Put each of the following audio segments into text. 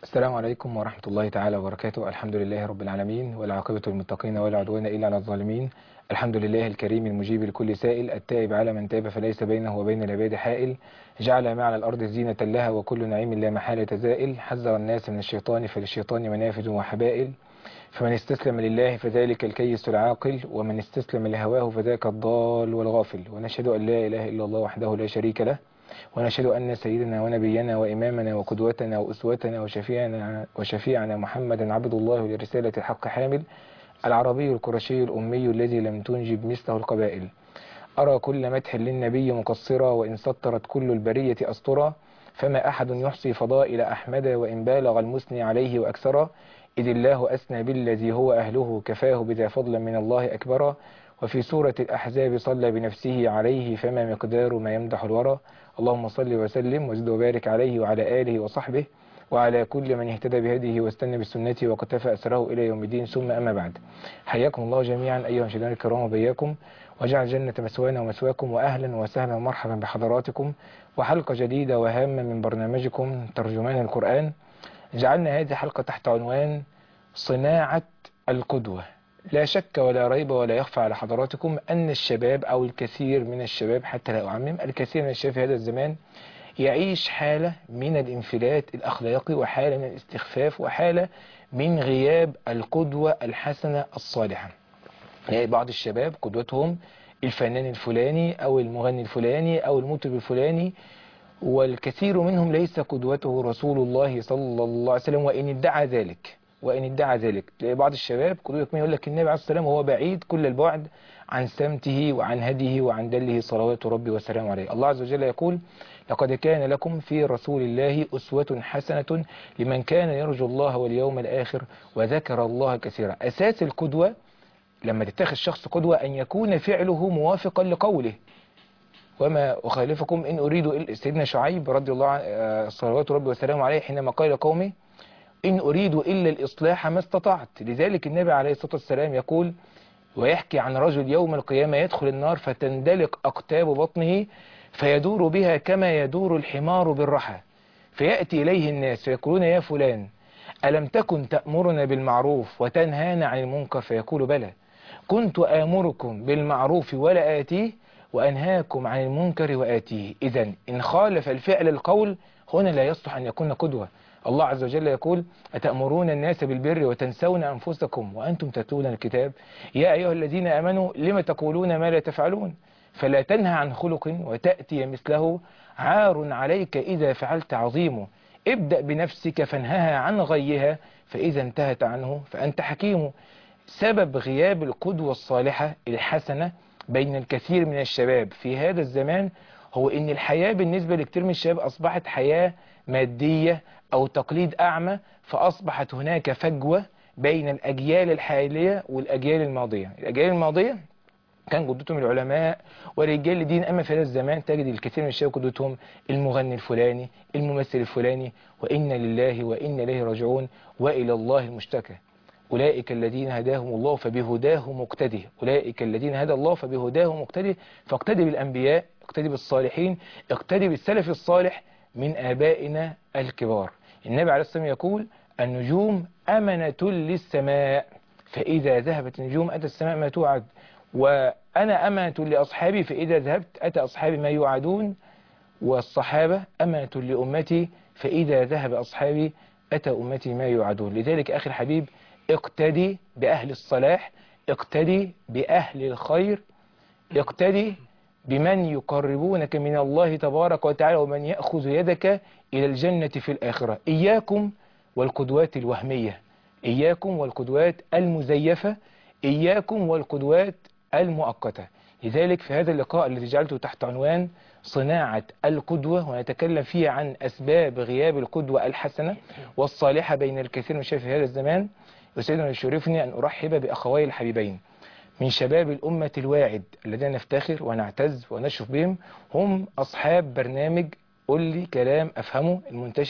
السلام عليكم ورحمة الله تعالى وبركاته الحمد لله رب العالمين والعاقبة للمتقين ولا عدوان إلا على الظالمين الحمد لله الكريم المجيب لكل سائل التائب على من تاب فليس بينه وبين العباد حائل جعل ما على الأرض زينة لها وكل نعيم لا محالة زائل حذر الناس من الشيطان فللشيطان منافذ وحبائل فمن استسلم لله فذلك الكيس العاقل ومن استسلم لهواه فذاك الضال والغافل ونشهد أن لا إله إلا الله وحده لا شريك له ونشهد أن سيدنا ونبينا وإمامنا وقدوتنا وأسوتنا وشفيعنا, وشفيعنا محمدا عبد الله لرسالة الحق حامل العربي القرشي الأمي الذي لم تنجب مثله القبائل أرى كل مدح للنبي مقصرا وإن سطرت كل البرية أسطرا فما أحد يحصي فضائل أحمد وإن بالغ المثني عليه وأكثرا إذ الله أثنى بالذي هو أهله كفاه بذا فضلا من الله أكبرا وفي سورة الأحزاب صلى بنفسه عليه فما مقدار ما يمدح الورى اللهم صل وسلم وزد وبارك عليه وعلى آله وصحبه وعلى كل من اهتدى بهديه واستنى بسنته وقتفى أسره إلى يوم الدين ثم أما بعد حياكم الله جميعا أيها المشاهدين الكرام وبياكم وجعل جنة مسوانا ومسواكم وأهلا وسهلا ومرحبا بحضراتكم وحلقة جديدة وهامة من برنامجكم ترجمان القرآن جعلنا هذه الحلقة تحت عنوان صناعة القدوة لا شك ولا ريب ولا يخفى على حضراتكم أن الشباب أو الكثير من الشباب حتى لا أعمم الكثير من الشباب في هذا الزمان يعيش حالة من الانفلات الأخلاقي وحالة من الاستخفاف وحالة من غياب القدوة الحسنة الصالحة يعني بعض الشباب قدوتهم الفنان الفلاني أو المغني الفلاني أو المطرب الفلاني والكثير منهم ليس قدوته رسول الله صلى الله عليه وسلم وإن ادعى ذلك وإن ادعى ذلك تلاقي بعض الشباب قدوة من يقول لك النبي عليه الصلاة والسلام هو بعيد كل البعد عن سمته وعن هديه وعن دله صلوات ربي وسلامه عليه الله عز وجل يقول لقد كان لكم في رسول الله أسوة حسنة لمن كان يرجو الله واليوم الآخر وذكر الله كثيرا أساس القدوة لما تتخذ شخص قدوة أن يكون فعله موافقا لقوله وما أخالفكم إن أريد سيدنا شعيب رضي الله عنه صلوات ربي وسلامه عليه حينما قال قومه إن أريد إلا الإصلاح ما استطعت لذلك النبي عليه الصلاة والسلام يقول ويحكي عن رجل يوم القيامة يدخل النار فتندلق أقتاب بطنه فيدور بها كما يدور الحمار بالرحى فيأتي إليه الناس فيقولون يا فلان ألم تكن تأمرنا بالمعروف وتنهانا عن المنكر فيقول بلى كنت آمركم بالمعروف ولا آتيه وأنهاكم عن المنكر وآتيه إذا إن خالف الفعل القول هنا لا يصلح أن يكون قدوة الله عز وجل يقول أتأمرون الناس بالبر وتنسون أنفسكم وأنتم تتلون الكتاب يا أيها الذين آمنوا لم تقولون ما لا تفعلون فلا تنهى عن خلق وتأتي مثله عار عليك إذا فعلت عظيم ابدأ بنفسك فانهها عن غيها فإذا انتهت عنه فأنت حكيم سبب غياب القدوة الصالحة الحسنة بين الكثير من الشباب في هذا الزمان هو ان الحياة بالنسبة لكثير من الشباب اصبحت حياة مادية او تقليد اعمى فاصبحت هناك فجوة بين الاجيال الحالية والاجيال الماضية الاجيال الماضية كان قدوتهم العلماء ورجال الدين اما في هذا الزمان تجد الكثير من الشباب قدوتهم المغني الفلاني الممثل الفلاني وإنا لله وإنا إليه راجعون وإلى الله المشتكى أولئك الذين هداهم الله فبهداه مقتدي أولئك الذين هدى الله فبهداه مقتدي فاقتدي بالأنبياء اقتدي بالصالحين اقتدي بالسلف الصالح من آبائنا الكبار النبي عليه الصلاة والسلام يقول النجوم أمنة للسماء فإذا ذهبت النجوم أتى السماء ما توعد وأنا أمنة لأصحابي فإذا ذهبت أتى أصحابي ما يوعدون والصحابة أمنة لأمتي فإذا ذهب أصحابي أتى أمتي ما يوعدون لذلك أخي الحبيب اقتدي بأهل الصلاح اقتدي بأهل الخير اقتدي بمن يقربونك من الله تبارك وتعالى ومن يأخذ يدك إلى الجنة في الآخرة إياكم والقدوات الوهمية إياكم والقدوات المزيفة إياكم والقدوات المؤقتة لذلك في هذا اللقاء الذي جعلته تحت عنوان صناعة القدوة ونتكلم فيه عن أسباب غياب القدوة الحسنة والصالحة بين الكثير من الشباب في هذا الزمان يسعدنا ويشرفني أن أرحب بأخوي الحبيبين من شباب الأمة الواعد الذين نفتخر ونعتز ونشرف بهم هم أصحاب برنامج قل لي كلام أفهمه المنتشر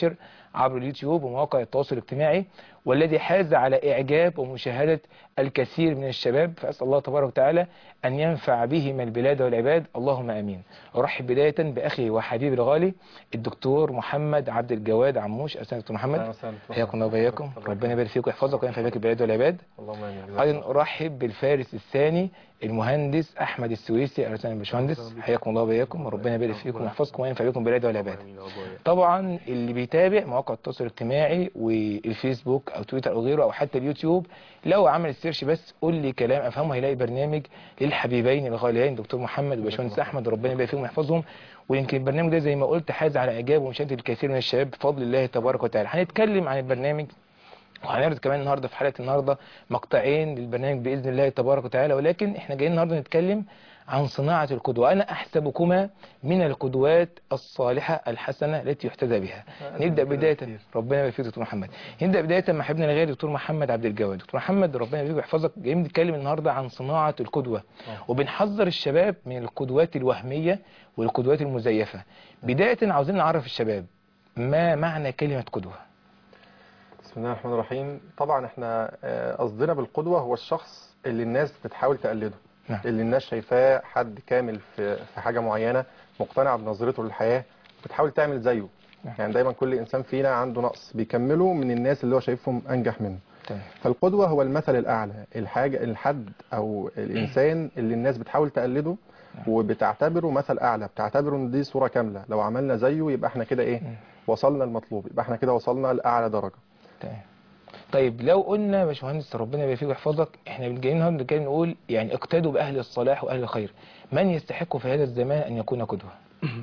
عبر اليوتيوب ومواقع التواصل الاجتماعي والذي حاز على إعجاب ومشاهدة الكثير من الشباب فأسأل الله تبارك وتعالى أن ينفع بهما البلاد والعباد اللهم آمين أرحب بداية بأخي وحبيبي الغالي الدكتور محمد عبد الجواد عموش أهلا دكتور محمد حياكم الله وبياكم ربنا يبارك فيكم ويحفظك وينفع بك البلاد والعباد اللهم امين أيضا أرحب بالفارس الثاني المهندس أحمد السويسي أهلا وسهلا باشمهندس حياكم الله وبياكم وربنا يبارك فيكم ويحفظكم وينفع بكم البلاد والعباد طبعا اللي بيتابع مواقع التواصل الاجتماعي والفيسبوك او تويتر او غيره او حتى اليوتيوب لو عمل السيرش بس قول لي كلام افهمه هيلاقي برنامج للحبيبين الغاليين دكتور محمد وباشمهندس احمد ربنا يبارك فيهم ويحفظهم ويمكن البرنامج ده زي ما قلت حاز على اعجاب ومشاهده الكثير من الشباب بفضل الله تبارك وتعالى هنتكلم عن البرنامج وهنعرض كمان النهارده في حلقه النهارده مقطعين للبرنامج باذن الله تبارك وتعالى ولكن احنا جايين النهارده نتكلم عن صناعة القدوة أنا أحسبكما من القدوات الصالحة الحسنة التي يحتذى بها نبدأ بداية ربنا يبارك فيك دكتور محمد نبدأ بداية مع حبيبنا الغالي دكتور محمد عبد الجواد دكتور محمد ربنا يبارك ويحفظك جايين نتكلم النهاردة عن صناعة القدوة وبنحذر الشباب من القدوات الوهمية والقدوات المزيفة بداية عاوزين نعرف الشباب ما معنى كلمة قدوة بسم الله الرحمن الرحيم طبعا احنا آه، قصدنا بالقدوة هو الشخص اللي الناس بتحاول تقلده نعم. اللي الناس شايفاه حد كامل في في حاجة معينة مقتنع بنظرته للحياة بتحاول تعمل زيه نعم. يعني دايما كل انسان فينا عنده نقص بيكمله من الناس اللي هو شايفهم انجح منه تمام فالقدوة هو المثل الأعلى الحاجة الحد أو الإنسان اللي الناس بتحاول تقلده وبتعتبره مثل أعلى بتعتبره إن دي صورة كاملة لو عملنا زيه يبقى احنا كده إيه وصلنا المطلوب يبقى احنا كده وصلنا لأعلى درجة تمام طيب لو قلنا يا باشمهندس ربنا يبارك فيك ويحفظك احنا جايين النهارده كده نقول يعني اقتدوا باهل الصلاح واهل الخير من يستحق في هذا الزمان ان يكون قدوه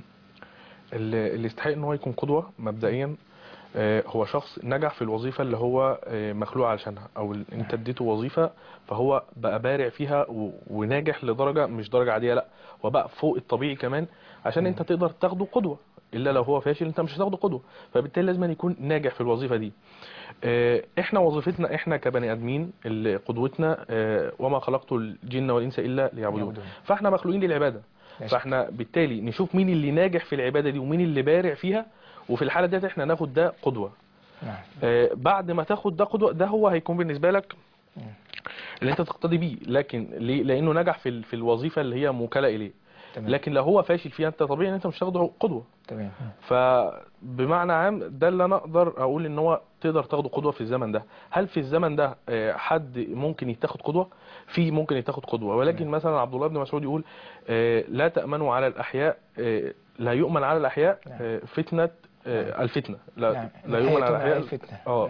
اللي اللي يستحق ان هو يكون قدوة مبدئيا آه، هو شخص نجح في الوظيفة اللي هو آه، مخلوق علشانها او ال- انت اديته وظيفة فهو بقى بارع فيها و- وناجح لدرجة مش درجة عادية لا وبقى فوق الطبيعي كمان عشان انت تقدر تاخده قدوة الا لو هو فاشل انت مش هتاخده قدوة فبالتالي لازم أن يكون ناجح في الوظيفة دي آه، احنا وظيفتنا احنا كبني ادمين اللي قدوتنا آه، وما خلقت الجن والانس الا ليعبدون يعبدون. فاحنا مخلوقين للعبادة ماشي. فاحنا بالتالي نشوف مين اللي ناجح في العبادة دي ومين اللي بارع فيها وفي الحالة ديت احنا ناخد ده قدوة نعم آه، بعد ما تاخد ده قدوة ده هو هيكون بالنسبة لك اللي انت تقتدي بيه لكن ليه لانه نجح في ال- في الوظيفة اللي هي موكلة اليه تمام لكن لو هو فاشل فيها انت طبيعي ان انت مش هتاخده قدوة تمام فبمعنى عام ده اللي انا اقدر اقول ان هو تقدر تاخده قدوة في الزمن ده هل في الزمن ده آه، حد ممكن يتاخد قدوة في ممكن يتاخد قدوة ولكن مثلا عبد الله بن مسعود يقول آه، لا تأمنوا على الأحياء آه، لا يؤمن على الأحياء نعم. آه، فتنة آه، الفتنة لا نعم لا يؤمن على الحياة الأحياء الفتنة اه نعم.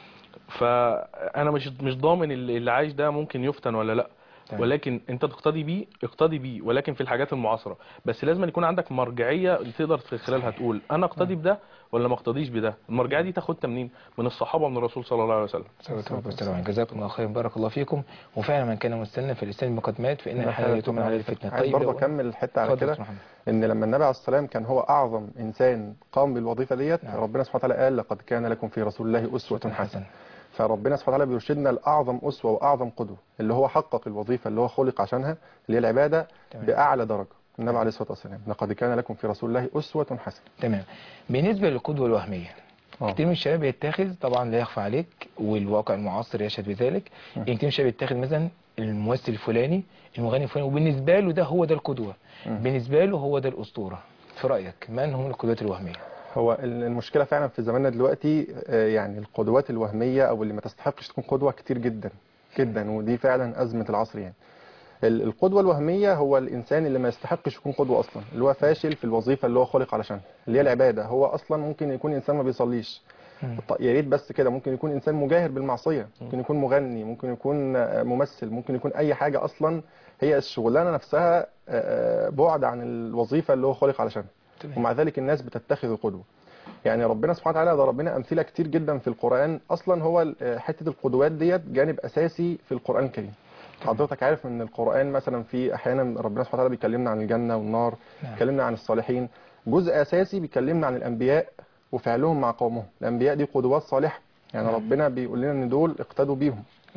فانا مش مش ضامن اللي اللي عايش ده ممكن يفتن ولا لا تمام. ولكن انت تقتدي بيه اقتدي بيه ولكن في الحاجات المعاصره بس لازم يكون عندك مرجعيه اللي تقدر في خلالها تقول انا اقتدي بده ولا ما اقتديش بده المرجعيه دي تاخدها منين من الصحابه من الرسول صلى الله عليه وسلم صلى الله عليه وسلم جزاكم الله خير بارك الله فيكم وفعلا من كان مستنى في الاسلام بمقدمات فان الحياه يتم على الفتنه عايز برضه لو- أكمل الحتة على اتفضل كده يا محمد ان لما النبي عليه السلام كان هو اعظم انسان قام بالوظيفه ديت نعم. ربنا سبحانه وتعالى قال لقد كان لكم في رسول الله اسوه حسنه حسن فربنا سبحانه وتعالى بيرشدنا لاعظم اسوه واعظم قدوه اللي هو حقق الوظيفه اللي هو خلق عشانها اللي هي العباده تمام. باعلى درجه النبي عليه الصلاه والسلام لقد كان لكم في رسول الله اسوه حسنه تمام بالنسبه للقدوه الوهميه آه. كتير من الشباب يتخذ طبعا لا يخفى عليك والواقع المعاصر يشهد بذلك م. يعني كتير من الشباب يتخذ مثلا الممثل الفلاني المغني الفلاني وبالنسبه له ده هو ده القدوه م. بالنسبه له هو ده الاسطوره في رايك من هم القدوات الوهميه هو ال- المشكله فعلا في زماننا دلوقتي آه، يعني القدوات الوهميه او اللي ما تستحقش تكون قدوه كتير جدا جدا ودي فعلا ازمه العصر يعني ال- القدوه الوهميه هو الانسان اللي ما يستحقش يكون قدوه اصلا اللي هو فاشل في الوظيفه اللي هو خلق علشانها اللي هي العباده هو اصلا ممكن يكون انسان ما بيصليش مم. ط- يا ريت بس كده ممكن يكون انسان مجاهر بالمعصيه ممكن يكون مغني ممكن يكون آه، ممثل ممكن يكون اي حاجه اصلا هي الشغلانه نفسها آه، آه، بعد عن الوظيفه اللي هو خلق علشانها تمام. ومع ذلك الناس بتتخذ قدوه يعني ربنا سبحانه وتعالى ضرب لنا امثله كتير جدا في القران اصلا هو ال- حته القدوات ديت جانب اساسي في القران الكريم حضرتك عارف ان القران مثلا في احيانا ربنا سبحانه وتعالى بيكلمنا عن الجنه والنار نعم. بيكلمنا عن الصالحين جزء اساسي بيكلمنا عن الانبياء وفعلهم مع قومهم الانبياء دي قدوات صالحه يعني نعم. ربنا بيقول لنا ان دول اقتدوا بيهم نعم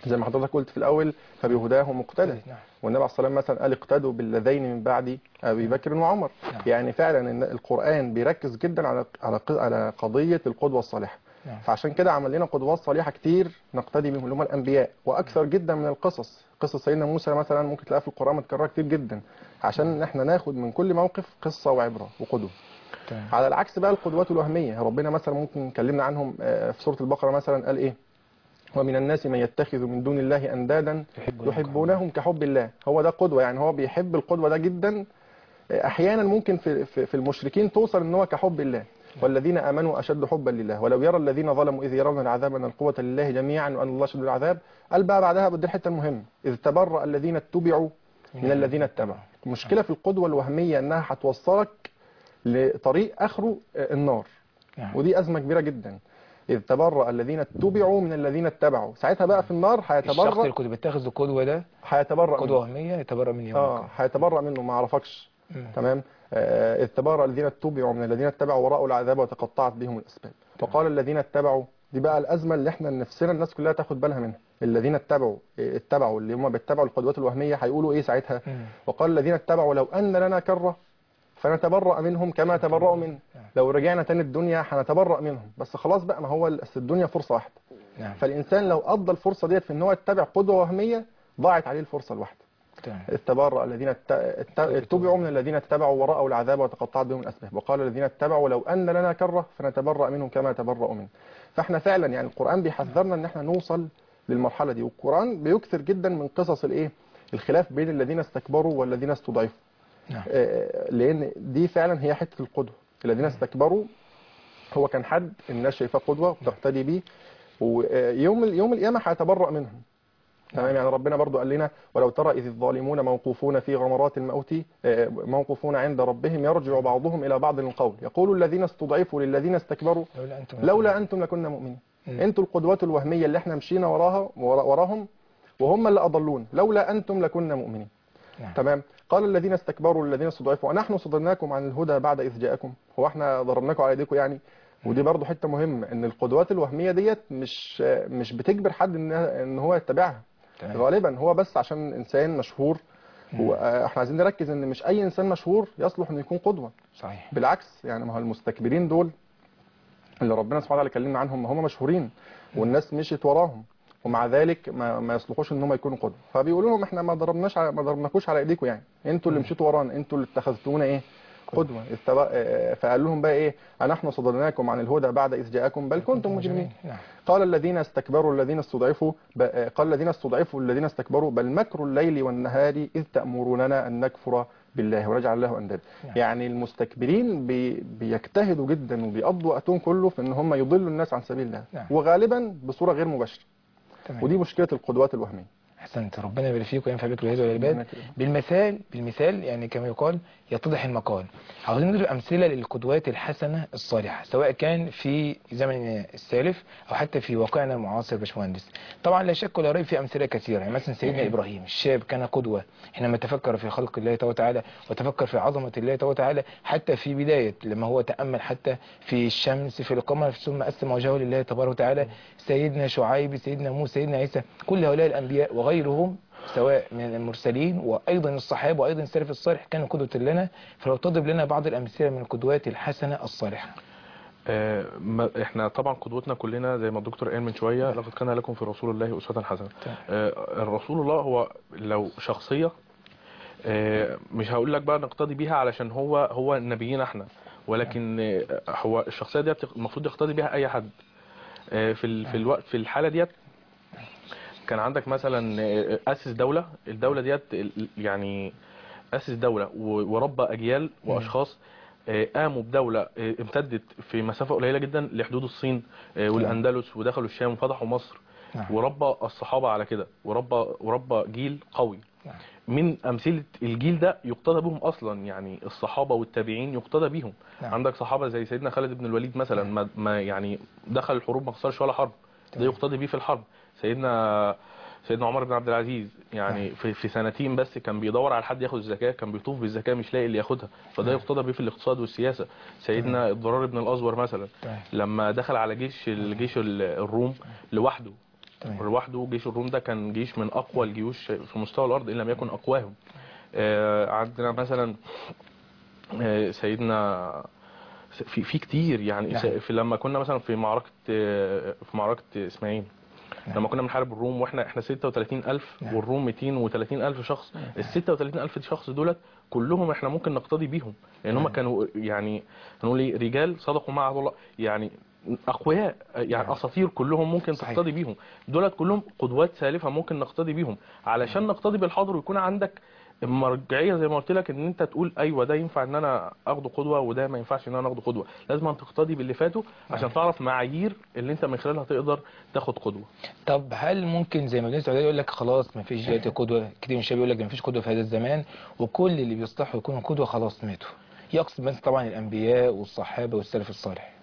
زي ما حضرتك قلت في الاول فبهداه مقتدى نعم والنبي عليه الصلاه والسلام مثلا قال اقتدوا بالذين من بعد ابي بكر وعمر نعم. يعني فعلا ان القران بيركز جدا على على ق- على قضيه القدوه الصالحه نعم فعشان كده عمل لنا قدوات صالحه كتير نقتدي بهم اللي هم الانبياء واكثر جدا من القصص قصه سيدنا موسى مثلا ممكن تلاقيها في القران متكرره كتير جدا عشان احنا ناخد من كل موقف قصه وعبره وقدوه تمام على العكس بقى القدوات الوهميه ربنا مثلا ممكن اتكلمنا عنهم آه، في سوره البقره مثلا قال ايه ومن الناس من يتخذ من دون الله اندادا يحبونهم كحب الله هو ده قدوه يعني هو بيحب القدوه ده جدا آه، احيانا ممكن في في في المشركين توصل ان هو كحب الله والذين امنوا اشد حبا لله ولو يرى الذين ظلموا اذ يرون العذاب ان القوه لله جميعا وان الله شديد العذاب قال بقى بعدها بدي الحته المهمه اذ تبرأ الذين اتبعوا من الذين اتبعوا المشكله في القدوه الوهميه انها هتوصلك لطريق اخره آه، النار نعم ودي أزمة كبيرة جدا إذ تبرأ الذين اتبعوا من الذين اتبعوا ساعتها بقى في النار الشخص هيتبرأ اللي كنت بتاخذ القدوة ده هيتبرأ قدوة منه وهمية يتبرأ من يوم اه القيامة. هيتبرأ منه ما عرفكش مم. تمام آه، إذ تبرأ الذين اتبعوا من الذين اتبعوا ورأوا العذاب وتقطعت بهم الأسباب وقال الذين اتبعوا دي بقى الأزمة اللي احنا نفسنا الناس كلها تاخد بالها منها الذين اتبعوا آه، اتبعوا اللي هم بيتبعوا القدوات الوهمية هيقولوا ايه ساعتها مم. وقال الذين اتبعوا لو أن لنا كرة فنتبرأ منهم كما تبرأوا منا لو رجعنا تاني الدنيا هنتبرأ منهم بس خلاص بقى ما هو أصل الدنيا فرصة واحدة نعم فالإنسان لو قضى الفرصة ديت في ان هو يتبع قدوة وهمية ضاعت عليه الفرصة الواحدة تمام اتبرأ الذين ات- ات- اتبعوا من الذين اتبعوا ورأوا العذاب وتقطعت بهم الأسباب وقال الذين اتبعوا لو أن لنا كرة فنتبرأ منهم كما تبرأوا منه فاحنا فعلا يعني القرآن بيحذرنا ان احنا نوصل للمرحلة دي والقرآن بيكثر جدا من قصص الايه الخلاف بين الذين استكبروا والذين استضعفوا نعم آه، لان دي فعلا هي حته القدوه الذين استكبروا هو كان حد الناس شايفاه قدوه وبتقتدي بيه ويوم يوم القيامه هيتبرأ منهم تمام يعني ربنا برضو قال لنا ولو ترى إذ الظالمون موقوفون في غمرات الموت آه، موقوفون عند ربهم يرجع بعضهم إلى بعض القول يقول الذين استضعفوا للذين استكبروا لولا أنتم لولا أنتم لكنا مؤمنين مم. انتوا القدوات الوهمية اللي احنا مشينا وراها ورا- وراهم وهم اللي أضلون لولا أنتم لكنا مؤمنين نعم. تمام قال الذين استكبروا للذين استضعفوا ونحن صدرناكم عن الهدى بعد إذ جاءكم هو احنا ضربناكم على ايديكم يعني ودي برضو حتة مهمة ان القدوات الوهمية ديت مش مش بتجبر حد ان ان هو يتبعها تمام غالبا هو بس عشان انسان مشهور هو آه، احنا عايزين نركز ان مش اي انسان مشهور يصلح انه يكون قدوة صحيح بالعكس يعني ما هو المستكبرين دول اللي ربنا سبحانه وتعالى كلمنا عنهم ما هم مشهورين والناس مشيت وراهم ومع ذلك ما, ما يصلحوش ان هم يكونوا قدوه فبيقولوا لهم احنا ما ضربناش على ما ضربناكوش على ايديكم يعني انتوا اللي مشيتوا ورانا انتوا اللي اتخذتونا ايه قدوه اتبع- آه، فقال لهم بقى ايه نحن صدرناكم عن الهدى بعد اذ جاءكم بل كنتم مجرمين نعم قال الذين استكبروا الذين استضعفوا ب- آه، قال الذين استضعفوا الذين استكبروا بل مكر الليل والنهار إذ تأمروننا أن نكفر بالله ونجعل له أندادا نعم. يعني المستكبرين بي بيجتهدوا جدا وبيقضوا وقتهم كله في ان هم يضلوا الناس عن سبيل الله نعم. وغالبا بصورة غير مباشرة تمام ودي مشكلة القدوات الوهمية احسنت ربنا يبارك فيك وينفع بك الهدى والعباد بالمثال بالمثال يعني كما يقال يتضح المقال عاوزين نضرب امثله للقدوات الحسنه الصالحه سواء كان في زمن السالف او حتى في واقعنا المعاصر يا باشمهندس طبعا لا شك ولا ريب في امثله كثيره يعني مثلا سيدنا ابراهيم الشاب كان قدوه حينما تفكر في خلق الله تعالى وتعالى وتفكر في عظمه الله تعالى وتعالى حتى في بدايه لما هو تامل حتى في الشمس في القمر ثم اسلم وجهه لله تبارك وتعالى سيدنا شعيب سيدنا موسى سيدنا عيسى كل هؤلاء الانبياء وغيرهم سواء من المرسلين وايضا الصحابه وايضا السلف الصالح كانوا قدوه لنا فلو تضرب لنا بعض الامثله من القدوات الحسنه الصالحه آه، ما- احنا طبعا قدوتنا كلنا زي ما الدكتور قال من شويه لقد كان لكم في رسول الله اسوه حسنه تمام. آه، الرسول الله هو لو شخصيه آه، مش هقول لك بقى نقتدي بيها علشان هو هو نبينا احنا ولكن آه، هو الشخصيه ديت المفروض يقتدي بيها اي حد آه، في ال- في الوقت في الحاله ديت كان عندك مثلا آه، اسس دوله الدوله ديت ال- يعني اسس دوله و- وربى اجيال واشخاص آه، قاموا بدوله آه، امتدت في مسافه قليله جدا لحدود الصين آه، والاندلس ودخلوا الشام وفتحوا مصر نعم. وربى الصحابه على كده وربى وربى جيل قوي نعم. من امثله الجيل ده يقتدى بهم اصلا يعني الصحابه والتابعين يقتدى بيهم نعم. عندك صحابه زي سيدنا خالد بن الوليد مثلا ما, ما يعني دخل الحروب ما خسرش ولا حرب ده تمام. يقتدي بيه في الحرب سيدنا سيدنا عمر بن عبد العزيز يعني نعم. في, في سنتين بس كان بيدور على حد ياخد الزكاه كان بيطوف بالزكاه مش لاقي اللي ياخدها فده نعم. يقتدى بيه في الاقتصاد والسياسه سيدنا الضرار بن الازور مثلا تمام. لما دخل على جيش الجيش ال- الروم لوحده تمام. لوحده جيش الروم ده كان جيش من اقوى الجيوش في مستوى الارض ان لم يكن اقواهم آه، عندنا مثلا آه، سيدنا في في كتير يعني نعم. في لما كنا مثلا في معركه آه، في معركه اسماعيل نعم. لما كنا بنحارب الروم واحنا احنا 36000 نعم. والروم 230000 شخص ال 36000 شخص دولت كلهم احنا ممكن نقتدي بيهم لان هم نعم. كانوا يعني نقول ايه رجال صدقوا مع الله يعني اقوياء يعني نعم. اساطير كلهم ممكن صحيح. تقتدي بيهم دولت كلهم قدوات سالفه ممكن نقتدي بيهم علشان نقتدي بالحاضر ويكون عندك مرجعيه زي ما قلت لك ان انت تقول ايوه ده ينفع ان انا اخده قدوه وده ما ينفعش ان انا اخده قدوه لازم أن تقتدي باللي فاتوا عشان تعرف معايير اللي انت من خلالها تقدر تاخد قدوه طب هل ممكن زي ما ابن سعود يقول لك خلاص ما فيش دلوقتي قدوه كتير من الشباب يقول لك ما فيش قدوه في هذا الزمان وكل اللي بيصلحوا يكونوا قدوه خلاص ماتوا يقصد بس طبعا الانبياء والصحابه والسلف الصالح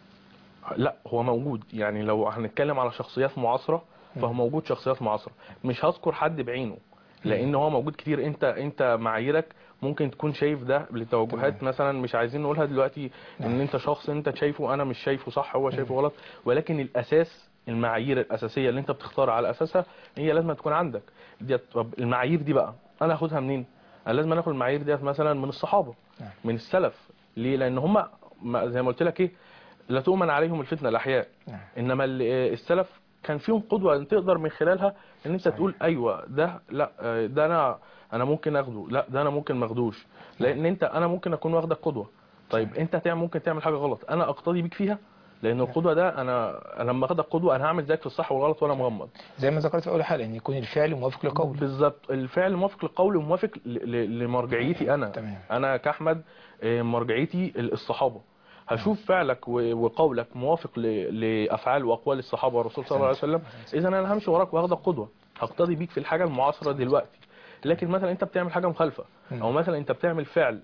لا هو موجود يعني لو هنتكلم على شخصيات معاصره فهو موجود شخصيات معاصره مش هذكر حد بعينه لان هو موجود كتير انت انت معاييرك ممكن تكون شايف ده لتوجهات مثلا مش عايزين نقولها دلوقتي ان نعم. انت شخص انت شايفه انا مش شايفه صح هو شايفه غلط ولكن الاساس المعايير الاساسيه اللي انت بتختار على اساسها هي لازم تكون عندك دي طب المعايير دي بقى انا اخدها منين انا لازم اخد المعايير ديت مثلا من الصحابه نعم. من السلف ليه لان هم زي ما قلت لك ايه لا تؤمن عليهم الفتنه الاحياء نعم. انما ال- السلف كان فيهم قدوه ان تقدر من خلالها ان انت صحيح. تقول ايوه ده لا آه، ده انا انا ممكن اخده لا ده انا ممكن ما اخدوش لان انت انا ممكن اكون واخدك قدوه طيب انت تعمل ممكن تعمل حاجه غلط انا اقتدي بيك فيها لان القدوه ده انا أنا لما اخدك قدوه انا هعمل زيك في الصح والغلط وانا مغمض زي ما ذكرت في اول حلقه ان يكون الفعل موافق لقول بالظبط الفعل موافق للقول وموافق ل- ل- لمرجعيتي انا تمام. انا كاحمد آه، مرجعيتي الصحابه هشوف فعلك و- وقولك موافق ل- لافعال واقوال الصحابه والرسول صلى الله عليه وسلم اذا انا همشي وراك واخدك قدوه هقتدي بيك في الحاجه المعاصره دلوقتي لكن مثلا انت بتعمل حاجه مخالفه او مثلا انت بتعمل فعل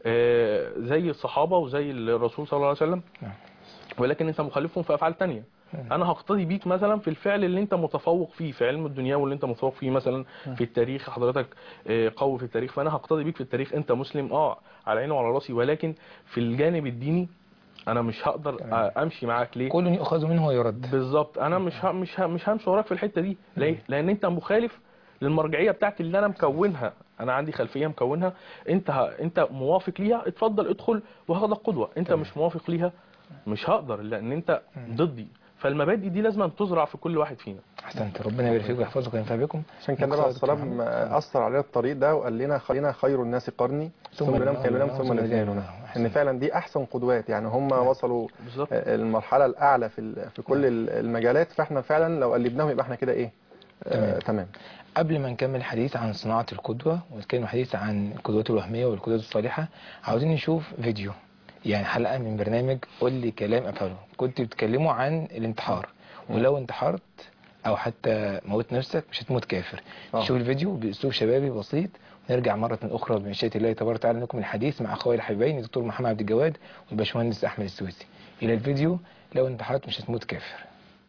آه، زي الصحابه وزي الرسول صلى الله عليه وسلم نعم. ولكن انت مخالفهم في افعال تانية انا هقتدي بيك مثلا في الفعل اللي انت متفوق فيه في علم الدنيا واللي انت متفوق فيه مثلا في التاريخ حضرتك آه، قوي في التاريخ فانا هقتدي بيك في التاريخ انت مسلم اه على عيني وعلى راسي ولكن في الجانب الديني انا مش هقدر تمام. آه، امشي معاك ليه كل يؤخذ منه ويرد بالظبط انا مش ه... مش ه... مش همشي وراك في الحته دي ليه لان انت مخالف للمرجعيه بتاعتي اللي انا مكونها انا عندي خلفيه مكونها انت ه... انت موافق ليها اتفضل ادخل وهاخدك قدوه انت مش موافق ليها مش هقدر لان انت ضدي فالمبادئ دي لازم تزرع في كل واحد فينا احسنت ربنا يبارك فيك ويحفظك وينفع بكم عشان كده النبي عليه الصلاه والسلام اثر علينا الطريق ده وقال لنا خلينا خير الناس قرني ثم ثم الذين لم كانوا يلونهم، ثم ثم الذين الذين يلونهم يلونهم. ان أحسنت. فعلا دي احسن قدوات يعني هم وصلوا بالظبط المرحله الاعلى في ال- في كل ال- المجالات فاحنا فعلا لو قلبناهم يبقى احنا كده ايه آه تمام. تمام قبل ما نكمل الحديث عن صناعة القدوة ونتكلم حديث عن القدوات الوهمية والقدوات الصالحة عاوزين نشوف فيديو يعني حلقة من برنامج قول لي كلام أفعله كنت بتكلموا عن الانتحار ولو انتحرت أو حتى موت نفسك مش هتموت كافر آه. نشوف الفيديو بأسلوب شبابي بسيط ونرجع مرة أخرى بمشيئة الله تبارك وتعالى لكم الحديث مع أخوي الحبيبين الدكتور محمد عبد الجواد والباشمهندس أحمد السويسي إلى الفيديو لو انتحرت مش هتموت كافر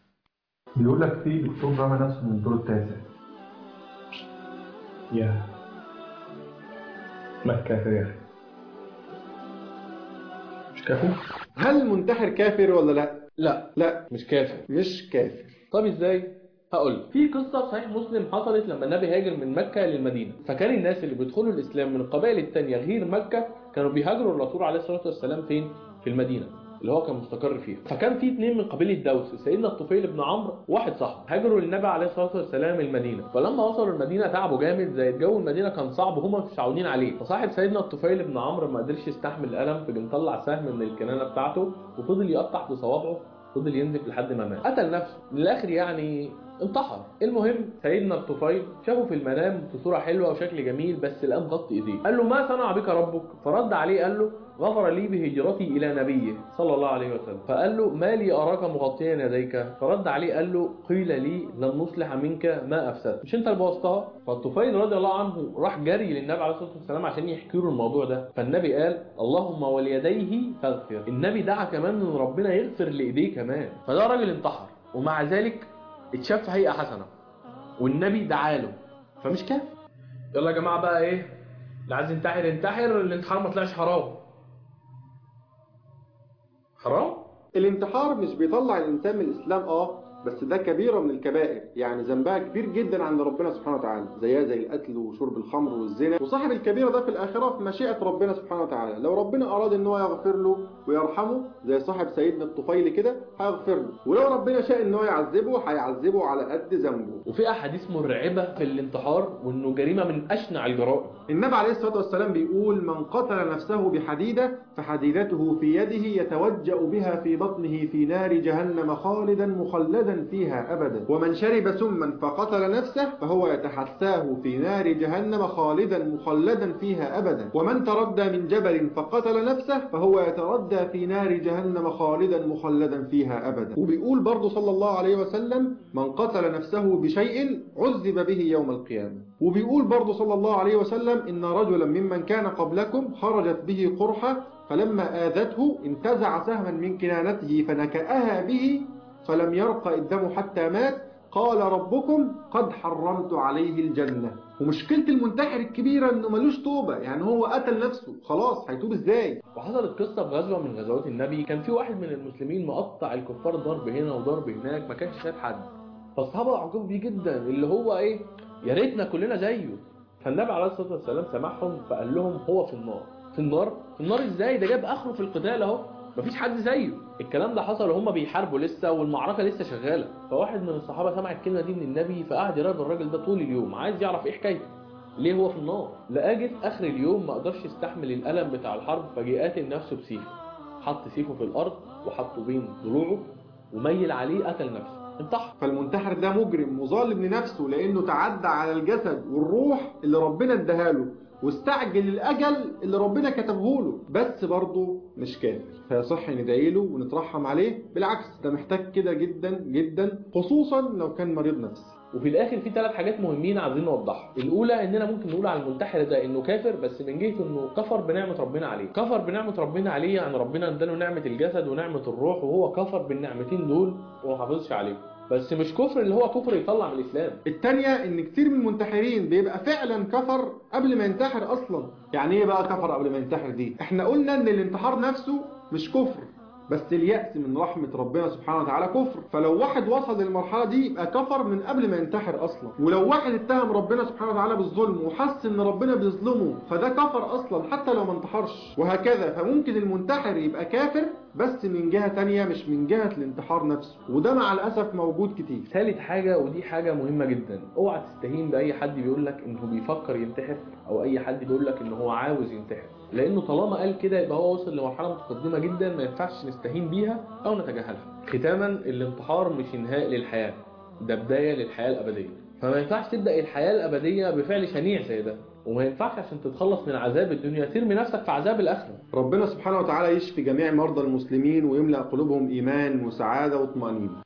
بيقول لك في دكتور رمى نفسه من الدور التاسع يا ما كافر يا اخي مش كافر؟ هل المنتحر كافر ولا لا؟ لا لا مش كافر مش كافر طب ازاي هقول في قصة في صحيح مسلم حصلت لما النبي هاجر من مكة للمدينة فكان الناس اللي بيدخلوا الإسلام من القبائل التانية غير مكة كانوا بيهاجروا الرسول عليه الصلاة والسلام فين في المدينة اللي هو كان مستقر فيها فكان في اتنين من قبيلة دوس سيدنا الطفيل بن عمرو واحد صاحبه هاجروا للنبي عليه الصلاة والسلام المدينة فلما وصلوا المدينة تعبوا جامد زي الجو المدينة كان صعب وهم مش متعودين عليه فصاحب سيدنا الطفيل بن عمرو ما قدرش يستحمل الألم فجه مطلع سهم من الكنانة بتاعته وفضل يقطع في صوابعه فضل ينزف لحد ما مات قتل نفسه من الاخر يعني انتحر المهم سيدنا الطفيل شافه في المنام في صوره حلوه وشكل جميل بس الان غطي ايديه قال له ما صنع بك ربك فرد عليه قال له غفر لي بهجرتي الى نبيه صلى الله عليه وسلم فقال له ما لي اراك مغطيا يديك فرد عليه قال له قيل لي لن نصلح منك ما افسدت مش انت اللي بوظتها فالطفيل رضي الله عنه راح جري للنبي عليه الصلاه والسلام عشان يحكي له الموضوع ده فالنبي قال اللهم وليديه فاغفر النبي دعا كمان ان ربنا يغفر لايديه كمان فده راجل انتحر ومع ذلك اتشاف في هيئه حسنه والنبي دعا له فمش كافر يلا يا جماعه بقى ايه اللي عايز ينتحر ينتحر الانتحار ما طلعش حرام حرام الانتحار مش بيطلع الانسان من الاسلام اه بس ده كبيرة من الكبائر يعني ذنبها كبير جدا عند ربنا سبحانه وتعالى زيها زي القتل وشرب الخمر والزنا وصاحب الكبيرة ده في الآخرة في مشيئة ربنا سبحانه وتعالى لو ربنا أراد إن هو يغفر له ويرحمه زي صاحب سيدنا الطفيل كده هيغفر له ولو ربنا شاء إن هو يعذبه هيعذبه على قد ذنبه وفي احاديث مرعبه في الانتحار وانه جريمه من اشنع الجرائم النبي عليه الصلاة والسلام بيقول من قتل نفسه بحديدة فحديدته في يده يتوجأ بها في بطنه في نار جهنم خالدا مخلدا فيها أبدا ومن شرب سما فقتل نفسه فهو يتحساه في نار جهنم خالدا مخلدا فيها أبدا ومن تردى من جبل فقتل نفسه فهو يتردى في نار جهنم خالدا مخلدا فيها أبدا وبيقول برضه صلى الله عليه وسلم من قتل نفسه بشيء عذب به يوم القيامة وبيقول برضه صلى الله عليه وسلم إن رجلا ممن كان قبلكم خرجت به قرحة فلما آذته انتزع سهما من كنانته فنكأها به فلم يرق الدم حتى مات قال ربكم قد حرمت عليه الجنة ومشكلة المنتحر الكبيرة انه ملوش توبة يعني هو قتل نفسه خلاص هيتوب ازاي وحصلت قصه في غزوه من غزوات النبي كان في واحد من المسلمين مقطع الكفار ضرب هنا وضرب هناك ما كانش شايف حد فالصحابه اعجبوا بيه جدا اللي هو ايه يا ريتنا كلنا زيه فالنبي عليه الصلاه والسلام سمعهم فقال لهم هو في النار في النار في النار ازاي ده جاب اخره في القتال اهو مفيش حد زيه الكلام ده حصل وهم بيحاربوا لسه والمعركه لسه شغاله فواحد من الصحابه سمع الكلمه دي من النبي فقعد يراقب الراجل ده طول اليوم عايز يعرف ايه حكايته ليه هو في النار لقاه جه في اخر اليوم ما قدرش يستحمل الالم بتاع الحرب فجه قاتل نفسه بسيفه حط سيفه في الارض وحطه بين ضلوعه وميل عليه قتل نفسه انتحر فالمنتحر ده مجرم وظالم لنفسه لانه تعدى على الجسد والروح اللي ربنا اداها له واستعجل الاجل اللي ربنا كتبه له بس برضه مش كافر فيصح ندعي له ونترحم عليه بالعكس ده محتاج كده جدا جدا خصوصا لو كان مريض نفسي وفي الاخر في ثلاث حاجات مهمين عايزين نوضحها الاولى اننا ممكن نقول على المنتحر ده انه كافر بس من جهه انه كفر بنعمه ربنا عليه كفر بنعمه ربنا عليه يعني ربنا اداله نعمه الجسد ونعمه الروح وهو كفر بالنعمتين دول وما حافظش عليهم بس مش كفر اللي هو كفر يطلع من الاسلام التانية ان كتير من المنتحرين بيبقى فعلا كفر قبل ما ينتحر اصلا يعني ايه بقى كفر قبل ما ينتحر دي احنا قلنا ان الانتحار نفسه مش كفر بس اليأس من رحمة ربنا سبحانه وتعالى كفر فلو واحد وصل للمرحلة دي يبقى كفر من قبل ما ينتحر أصلا ولو واحد اتهم ربنا سبحانه وتعالى بالظلم وحس ان ربنا بيظلمه فده كفر أصلا حتى لو ما انتحرش وهكذا فممكن المنتحر يبقى كافر بس من جهة تانية مش من جهة الانتحار نفسه وده مع الأسف موجود كتير ثالث حاجة ودي حاجة مهمة جدا اوعى تستهين بأي حد بيقول لك انه بيفكر ينتحر او اي حد بيقول لك انه هو عاوز ينتحر لانه طالما قال كده يبقى هو وصل لمرحلة متقدمة جدا ما ينفعش نستهين بيها او نتجاهلها ختاما الانتحار مش انهاء للحياة ده بداية للحياة الأبدية فما ينفعش تبدأ الحياة الأبدية بفعل شنيع زي ده وما ينفعش عشان تتخلص من عذاب الدنيا ترمي نفسك في عذاب الآخرة ربنا سبحانه وتعالى يشفي جميع مرضى المسلمين ويملأ قلوبهم إيمان وسعادة وطمأنينة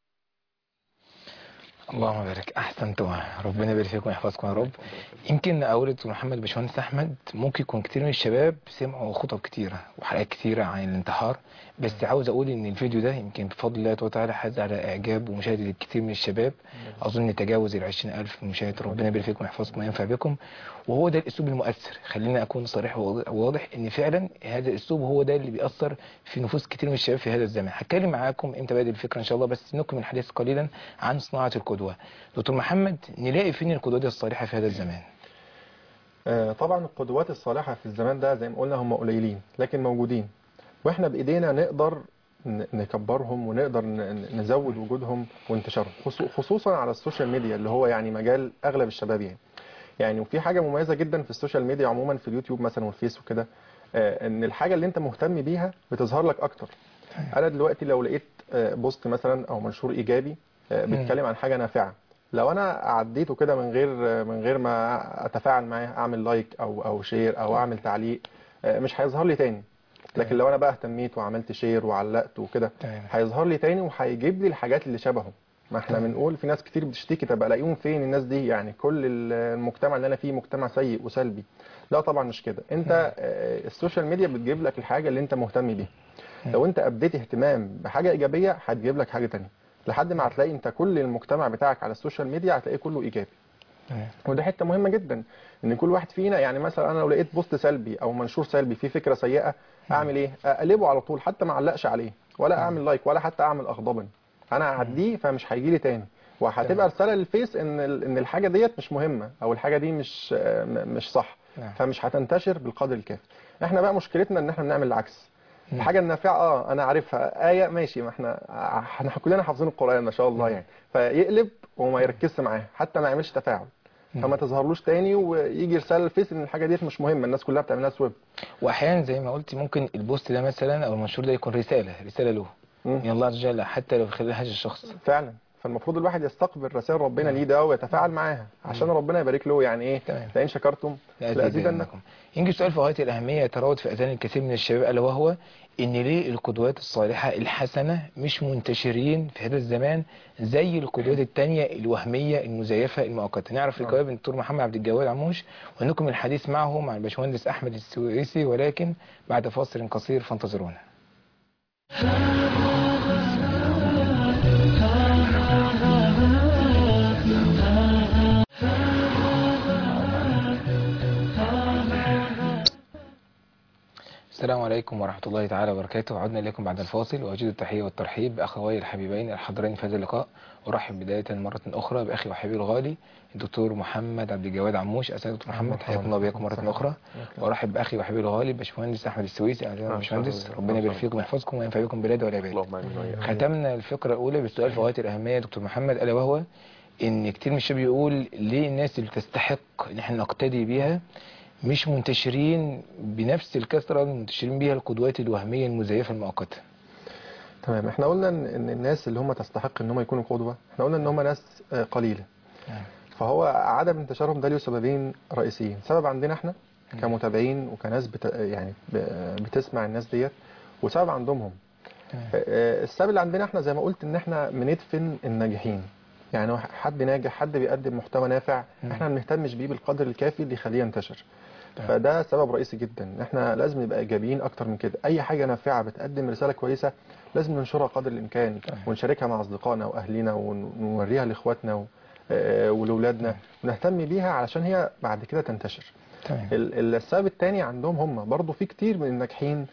اللهم بارك احسنتم ربنا يبارك فيكم ويحفظكم يا رب يمكن اقول دكتور محمد باشمهندس احمد ممكن يكون كتير من الشباب سمعوا خطب كتيره وحلقات كتيره عن الانتحار بس عاوز اقول ان الفيديو ده يمكن بفضل الله وتعالى حاز على اعجاب ومشاهده الكثير من الشباب اظن تجاوز ال 20000 مشاهد ربنا يبارك فيكم ويحفظكم وينفع بكم وهو ده الاسلوب المؤثر خلينا اكون صريح وواضح ان فعلا هذا الاسلوب هو ده اللي بيأثر في نفوس كتير من الشباب في هذا الزمان هتكلم معاكم امتى بادئ الفكره ان شاء الله بس نكمل الحديث قليلا عن صناعه القدوه دكتور محمد نلاقي فين القدوات الصالحه في هذا الزمان آه، طبعا القدوات الصالحة في الزمان ده زي ما قلنا هم قليلين لكن موجودين واحنا بايدينا نقدر ن- نكبرهم ونقدر ن- ن- نزود وجودهم وانتشارهم خصو- خصوصا على السوشيال ميديا اللي هو يعني مجال اغلب الشباب يعني يعني وفي حاجة مميزة جدا في السوشيال ميديا عموما في اليوتيوب مثلا والفيس وكده آه، ان الحاجة اللي انت مهتم بيها بتظهر لك اكتر انا دلوقتي لو لقيت آه، بوست مثلا او منشور ايجابي آه، بيتكلم عن حاجة نافعة لو انا عديته كده من غير من غير ما اتفاعل معاه اعمل لايك او او شير او اعمل تعليق آه، مش هيظهر لي تاني لكن لو انا بقى اهتميت وعملت شير وعلقت وكده تمام هيظهر لي تاني وهيجيب لي الحاجات اللي شبهه ما احنا بنقول في ناس كتير بتشتكي طب الاقيهم فين الناس دي يعني كل المجتمع اللي انا فيه مجتمع سيء وسلبي لا طبعا مش كده انت آه، السوشيال ميديا بتجيب لك الحاجه اللي انت مهتم بيها لو انت ابديت اهتمام بحاجه ايجابيه هتجيب لك حاجه تانية لحد ما هتلاقي انت كل المجتمع بتاعك على السوشيال ميديا هتلاقيه كله ايجابي تمام ودي حته مهمه جدا ان كل واحد فينا يعني مثلا انا لو لقيت بوست سلبي او منشور سلبي فيه فكره سيئه اعمل ايه اقلبه على طول حتى ما اعلقش عليه ولا اعمل لايك ولا حتى اعمل اغضبا انا هعديه فمش هيجي لي تاني وهتبقى تمام. رساله للفيس ان ال- ان الحاجه ديت مش مهمه او الحاجه دي مش آه، م- مش صح نعم. فمش هتنتشر بالقدر الكافي احنا بقى مشكلتنا ان احنا بنعمل العكس مم. الحاجه النافعه اه انا عارفها ايه ماشي ما احنا احنا كلنا حافظين القران ما شاء الله يعني فيقلب وما يركزش معاه حتى ما يعملش تفاعل مم. فما تظهرلوش تاني ويجي رساله للفيس ان الحاجه ديت مش مهمه الناس كلها بتعملها سويب واحيانا زي ما قلت ممكن البوست ده مثلا او المنشور ده يكون رساله رساله له مم. من الله عز وجل حتى لو خلال هذا الشخص فعلا فالمفروض الواحد يستقبل رسائل ربنا ليه ده ويتفاعل معاها عشان ربنا يبارك له يعني ايه تمام. لئن شكرتم لازيدنكم لأزيدنكم يمكن سؤال في غاية الأهمية يتراود في أذهان الكثير من الشباب ألا وهو إن ليه القدوات الصالحة الحسنة مش منتشرين في هذا الزمان زي القدوات التانية الوهمية المزيفة المؤقتة نعرف الجواب من الدكتور محمد عبد الجواد عموش ونكم الحديث معه مع الباشمهندس أحمد السويسي ولكن بعد فاصل قصير فانتظرونا السلام عليكم ورحمة الله تعالى وبركاته عدنا إليكم بعد الفاصل وأجد التحية والترحيب بأخوي الحبيبين الحاضرين في هذا اللقاء أرحب بداية مرة أخرى بأخي وحبيبي الغالي الدكتور محمد عبد الجواد عموش أسعد دكتور محمد حياكم الله وبياكم مرة أخرى وأرحب بأخي وحبيبي الغالي باشمهندس أحمد السويسي أهلا يا باشمهندس ربنا يبارك فيكم ويحفظكم وينفع بكم بلاد والعباد اللهم امين وإياك. ختمنا الفقرة الأولى بالسؤال في غاية الأهمية يا دكتور محمد ألا وهو إن كتير من الشباب يقول ليه الناس اللي تستحق إن احنا نقتدي بيها مش منتشرين بنفس الكثرة اللي منتشرين بيها القدوات الوهمية المزيفة المؤقتة تمام احنا قلنا ان إن الناس اللي هم تستحق ان هم يكونوا قدوه احنا قلنا ان هم ناس آه، قليله نعم. فهو عدم انتشارهم ده له سببين رئيسيين سبب عندنا احنا كمتابعين وكناس بت... يعني ب- بتسمع الناس ديت وسبب عندهم هم تمام. آه، السبب اللي عندنا احنا زي ما قلت ان احنا بندفن الناجحين يعني واحد- حد ناجح حد بيقدم محتوى نافع مم. احنا ما بنهتمش بيه بالقدر الكافي اللي يخليه ينتشر تمام. فده سبب رئيسي جدا ان احنا لازم نبقى ايجابيين اكتر من كده اي حاجه نافعه بتقدم رساله كويسه لازم ننشرها قدر الامكان تمام. ونشاركها مع اصدقائنا واهلنا ون- ونوريها لاخواتنا و- آه، ولولادنا ونهتم بيها علشان هي بعد كده تنتشر تمام ال- السبب الثاني عندهم هم برضو في كتير من الناجحين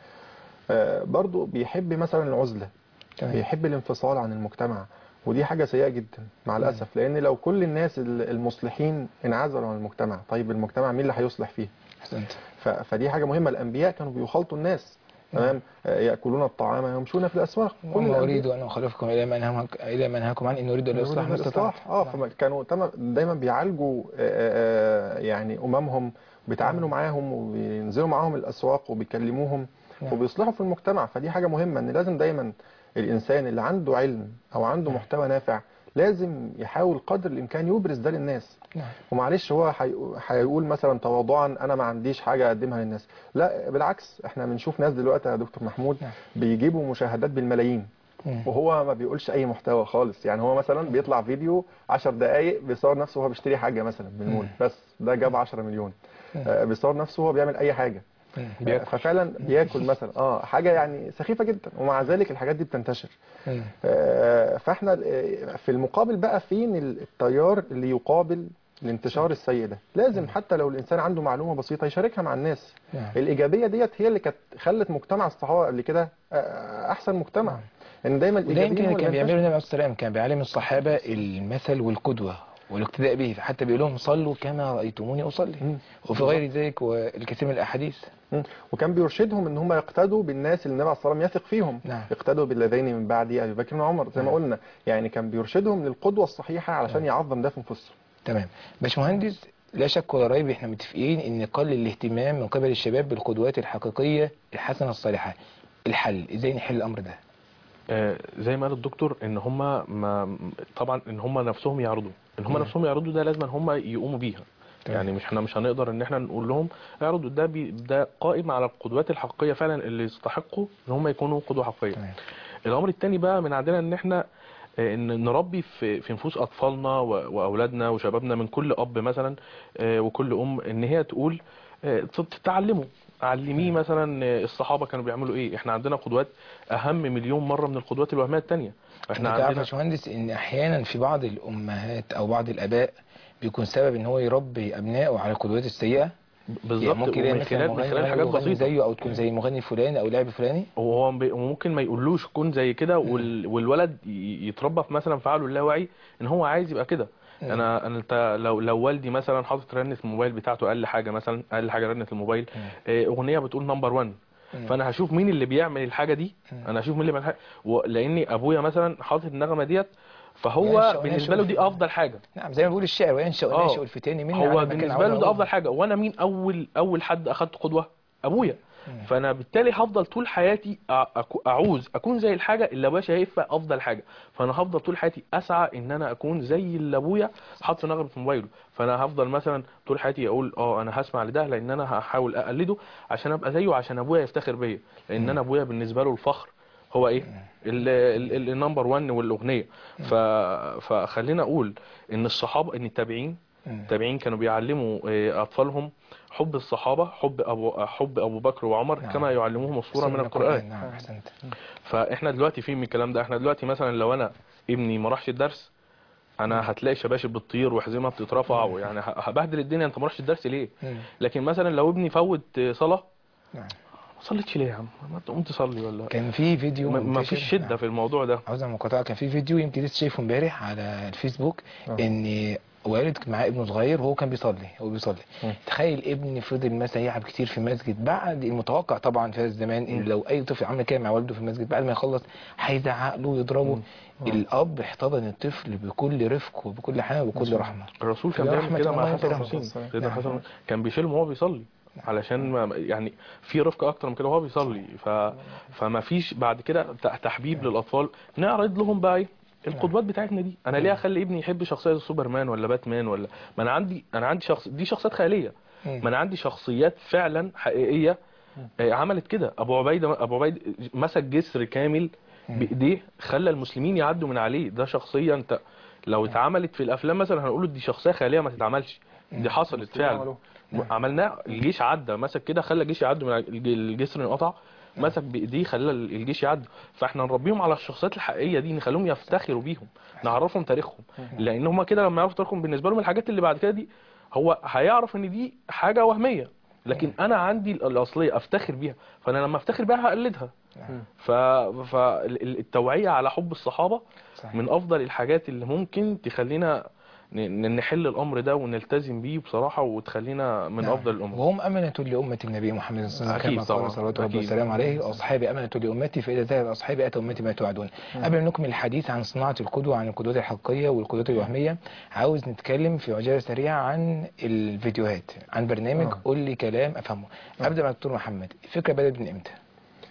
آه، برضو بيحب مثلا العزله تمام بيحب الانفصال عن المجتمع ودي حاجة سيئة جدا مع الأسف لأن لو كل الناس ال- المصلحين انعزلوا عن المجتمع طيب المجتمع مين اللي هيصلح فيه أحسنت ف- فدي حاجة مهمة الأنبياء كانوا بيخالطوا الناس تمام آه، يأكلون الطعام ويمشون في الأسواق كل وما الأنبياء أريد أن أخالفكم إلى ما أنهاكم إلى ما أنهاكم عن إن أريد أن أصلح ما استطعت الإصلاح اه فما كانوا تم- دايما بيعالجوا آه، آه، يعني أممهم بيتعاملوا معاهم وبينزلوا معاهم الأسواق وبيكلموهم نعم. وبيصلحوا في المجتمع فدي حاجة مهمة ان لازم دايما الانسان اللي عنده علم او عنده محتوى نافع لازم يحاول قدر الامكان يبرز ده للناس نعم ومعلش هو هي- هيقول مثلا تواضعا انا ما عنديش حاجة اقدمها للناس لا بالعكس احنا بنشوف ناس دلوقتي يا دكتور محمود نعم. بيجيبوا مشاهدات بالملايين مم. وهو ما بيقولش اي محتوى خالص يعني هو مثلا بيطلع فيديو 10 دقايق بيصور نفسه وهو بيشتري حاجة مثلا من المول مم. بس ده جاب 10 مليون مم. آه، بيصور نفسه وهو بيعمل اي حاجة مم. بياكل. ففعلا بياكل مثلا اه حاجه يعني سخيفه جدا ومع ذلك الحاجات دي بتنتشر مم. آه، فاحنا آه، في المقابل بقى فين التيار اللي يقابل الانتشار السيء ده لازم حتى لو الانسان عنده معلومه بسيطه يشاركها مع الناس نعم. الايجابيه ديت هي اللي كانت خلت مجتمع الصحابه قبل كده آه، احسن مجتمع ان دايما وده الايجابيين يمكن هو كان اللي بيعمله ينتشر. النبي عليه الصلاة والسلام كان بيعلم الصحابة المثل والقدوة والاقتداء به حتى بيقول لهم صلوا كما رأيتموني أصلي مم. وفي غير ذلك والكثير من الأحاديث مم. وكان بيرشدهم ان هم يقتدوا بالناس اللي النبي عليه الصلاه والسلام يثق فيهم نعم. اقتدوا بالذين من بعدي ابي بكر وعمر زي ما نعم. قلنا يعني كان بيرشدهم للقدوه الصحيحه علشان يعظم ده في نفوسهم تمام باشمهندس لا شك ولا ريب احنا متفقين ان قل الاهتمام من قبل الشباب بالقدوات الحقيقية الحسنة الصالحة الحل ازاي نحل الامر ده آه، زي ما قال الدكتور ان هم ما طبعا ان هم نفسهم يعرضوا ان هم مم. نفسهم يعرضوا ده لازم هم يقوموا بيها تمام. يعني مش احنا مش هنقدر ان احنا نقول لهم اعرضوا ده بي ده قائم على القدوات الحقيقيه فعلا اللي يستحقوا ان هم يكونوا قدوه حقيقيه تمام الامر الثاني بقى من عندنا ان احنا آه، ان نربي في في نفوس اطفالنا و- واولادنا وشبابنا من كل اب مثلا آه، وكل ام ان هي تقول آه، تتعلموا علميه مثلا آه، الصحابه كانوا بيعملوا ايه احنا عندنا قدوات اهم مليون مره من القدوات الوهميه الثانيه احنا احنا تعرف يا عندنا باشمهندس ان احيانا في بعض الامهات او بعض الاباء بيكون سبب ان هو يربي ابنائه على القدوات السيئة بالظبط يعني ممكن يلاقي ومن مثلا خلال من مغني خلال حاجات يغني بسيطه زيه او تكون زي المغني الفلاني او اللاعب الفلاني وهو بي- وممكن ما يقولوش كون زي كده وال... والولد ي- يتربى في مثلا في عقله اللاواعي ان هو عايز يبقى كده مم. انا انا انت لو لو والدي مثلا حاطط رنه الموبايل بتاعته اقل حاجه مثلا اقل حاجه رنه الموبايل مم. آه، اغنيه بتقول نمبر 1 مم. فانا هشوف مين اللي بيعمل الحاجه دي مم. انا هشوف مين اللي بيعمل الحاجه لاني ابويا مثلا حاطط النغمه ديت فهو وينشأ- بالنسبه له وينشأ دي افضل حاجه نعم زي ما بيقول الشعر وينشأ آه. ونشأ الفتاني مني هو على مكان بالنسبه عود له ده عود. افضل حاجه وانا مين اول اول حد اخدت قدوه ابويا مم. فانا بالتالي هفضل طول حياتي أ- أكو- اعوز اكون زي الحاجه اللي ابويا شايفها افضل حاجه فانا هفضل طول حياتي اسعى ان انا اكون زي اللي ابويا حاطط نغمه في موبايله فانا هفضل مثلا طول حياتي اقول اه انا هسمع لده لان انا هحاول اقلده عشان ابقى زيه عشان ابويا يفتخر بيا لان انا ابويا بالنسبه له الفخر هو ايه النمبر 1 والاغنيه ف... فخلينا اقول ان الصحابه ان التابعين مم. التابعين كانوا بيعلموا آه، اطفالهم حب الصحابه حب ابو حب ابو بكر وعمر نعم. كما يعلموهم الصوره من القران نعم احسنت فاحنا دلوقتي في من الكلام ده احنا دلوقتي مثلا لو انا ابني ما راحش الدرس انا هتلاقي شباشب بتطير وحزمه بتترفع ويعني ه- هبهدل الدنيا انت ما رحتش الدرس ليه مم. لكن مثلا لو ابني فوت صلاه نعم ما صليتش ليه يا عم ما تقوم تصلي ولا كان في فيديو ما- ما منتشر- فيش شده نعم. في الموضوع ده عاوز مقاطعة كان في فيديو يمكن لسه شايفه امبارح على الفيسبوك آه. ان والد معاه ابنه صغير وهو كان بيصلي هو بيصلي مم. تخيل ابن فضل مثلا يلعب كتير في المسجد بعد المتوقع طبعا في هذا الزمان ان لو اي طفل عمل كده مع والده في المسجد بعد ما يخلص هيزعق له ويضربه الاب احتضن الطفل بكل رفق وبكل حنان وبكل رحمه الرسول كان يا بيعمل رحمة كده مع الله حسن وكرمه. الحسين والسلام. سيدنا نعم. حسن كان بيشيلهم وهو بيصلي علشان ما يعني في رفق اكتر من كده وهو بيصلي ف فما فيش بعد كده ت- تحبيب للاطفال نعرض لهم بقى ايه القدوات بتاعتنا دي انا ليه اخلي ابني يحب شخصيه زي سوبرمان ولا باتمان ولا ما انا عندي انا عندي شخص دي شخصيات خياليه مم. ما انا عندي شخصيات فعلا حقيقيه آه، عملت كده ابو عبيده ابو عبيده مسك جسر كامل بايديه خلى المسلمين يعدوا من عليه ده شخصيه انت لو اتعملت في الافلام مثلا هنقول دي شخصيه خياليه ما تتعملش دي حصلت فعلا عملوه. عملناه الجيش عدى مسك كده خلى الجيش يعدوا من على- الج- الجسر انقطع مسك بايديه خلى الجيش يعدي فاحنا نربيهم على الشخصيات الحقيقيه دي نخليهم يفتخروا بيهم نعرفهم تاريخهم لان هم كده لما يعرفوا تاريخهم بالنسبه لهم الحاجات اللي بعد كده دي هو هيعرف ان دي حاجه وهميه لكن انا عندي الاصليه افتخر بيها فانا لما افتخر بيها هقلدها نعم. ف... فالتوعيه على حب الصحابه صحيح. من افضل الحاجات اللي ممكن تخلينا ن- نحل الامر ده ونلتزم بيه بصراحه وتخلينا من نعم. افضل الامور وهم أمنة لأمة النبي محمد صلى الله عليه وسلم أكيد كما طبعا. قال صلوات ربي أكيد. والسلام عليه أصحابي أمنة لأمتي فإذا ذهب أصحابي أتى أمتي ما توعدون قبل ما نكمل الحديث عن صناعة القدوة عن القدوات الحقيقية والقدوات الوهمية عاوز نتكلم في عجالة سريعة عن الفيديوهات عن برنامج آه. قول لي كلام أفهمه أبدأ مع دكتور محمد الفكرة بدأت من إمتى؟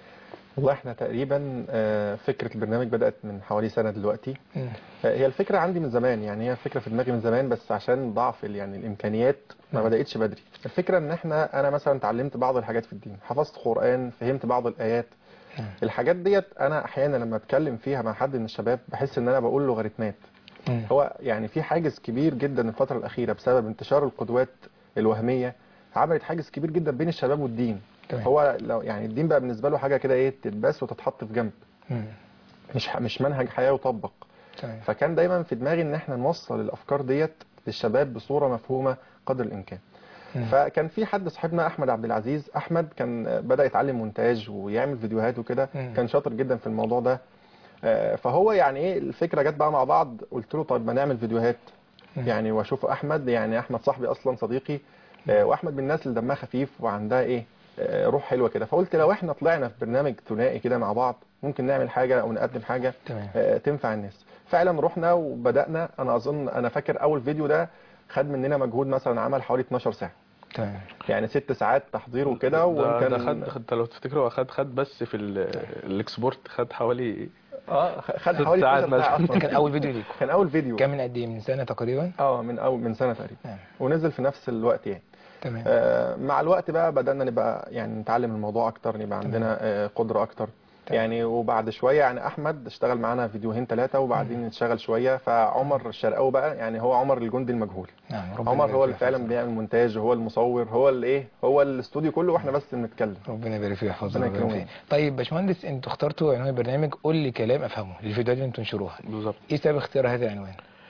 والله احنا تقريبا آه، فكرة البرنامج بدأت من حوالي سنة دلوقتي مم. آه، هي الفكرة عندي من زمان يعني هي فكرة في دماغي من زمان بس عشان ضعف ال- يعني الإمكانيات ما نعم. بدأتش بدري الفكرة ان احنا انا مثلا اتعلمت بعض الحاجات في الدين حفظت قرآن فهمت بعض الآيات نعم. الحاجات ديت انا احيانا لما اتكلم فيها مع حد من الشباب بحس ان انا بقول له لوغاريتمات مم. هو يعني في حاجز كبير جدا الفترة الأخيرة بسبب انتشار القدوات الوهمية عملت حاجز كبير جدا بين الشباب والدين تمام. هو لو يعني الدين بقى بالنسبة له حاجة كده ايه تتباس وتتحط في جنب مم. مش مش منهج حياة يطبق تمام فكان دايما في دماغي ان احنا نوصل الافكار ديت للشباب بصورة مفهومة قدر الامكان مم. فكان في حد صاحبنا احمد عبد العزيز احمد كان بدا يتعلم مونتاج ويعمل فيديوهات وكده مم. كان شاطر جدا في الموضوع ده آه، فهو يعني ايه الفكره جت بقى مع بعض قلت له طيب ما نعمل فيديوهات مم. يعني واشوف احمد يعني احمد صاحبي اصلا صديقي آه، واحمد من الناس اللي دمها خفيف وعندها ايه آه، روح حلوه كده فقلت لو احنا طلعنا في برنامج ثنائي كده مع بعض ممكن نعمل حاجه او نقدم حاجه تمام آه، تنفع الناس فعلا رحنا وبدانا انا اظن انا فاكر اول فيديو ده خد مننا مجهود مثلا عمل حوالي 12 ساعه تمام يعني ست ساعات تحضير وكده ده, وكان ده خد خد لو تفتكروا خد خد بس في ال- الاكسبورت خد حوالي اه خد ست حوالي ساعات 12 ساعه مثلا. اصلا كان أول فيديو ليكم كان اول فيديو كان من قد إيه من سنة تقريبا اه من اول من سنه تقريبا نعم ونزل في نفس الوقت يعني تمام آه مع الوقت بقى بدانا نبقى يعني نتعلم الموضوع اكتر يبقى عندنا آه قدره اكتر تمام. يعني وبعد شويه يعني احمد اشتغل معانا فيديوهين ثلاثه وبعدين اتشغل شويه فعمر الشرقاوي بقى يعني هو عمر الجندي المجهول نعم ربنا عمر يبارك هو اللي فيه فعلا ويحفظه. بيعمل مونتاج هو المصور هو الايه هو الاستوديو كله واحنا بس بنتكلم ربنا يبارك فيه ويحفظه ربنا ويبارك يكرمه. فيه طيب باشمهندس انتوا اخترتوا عنوان البرنامج قول لي كلام افهمه للفيديوهات اللي انتوا تنشروها بالظبط ايه سبب اختيار هذا العنوان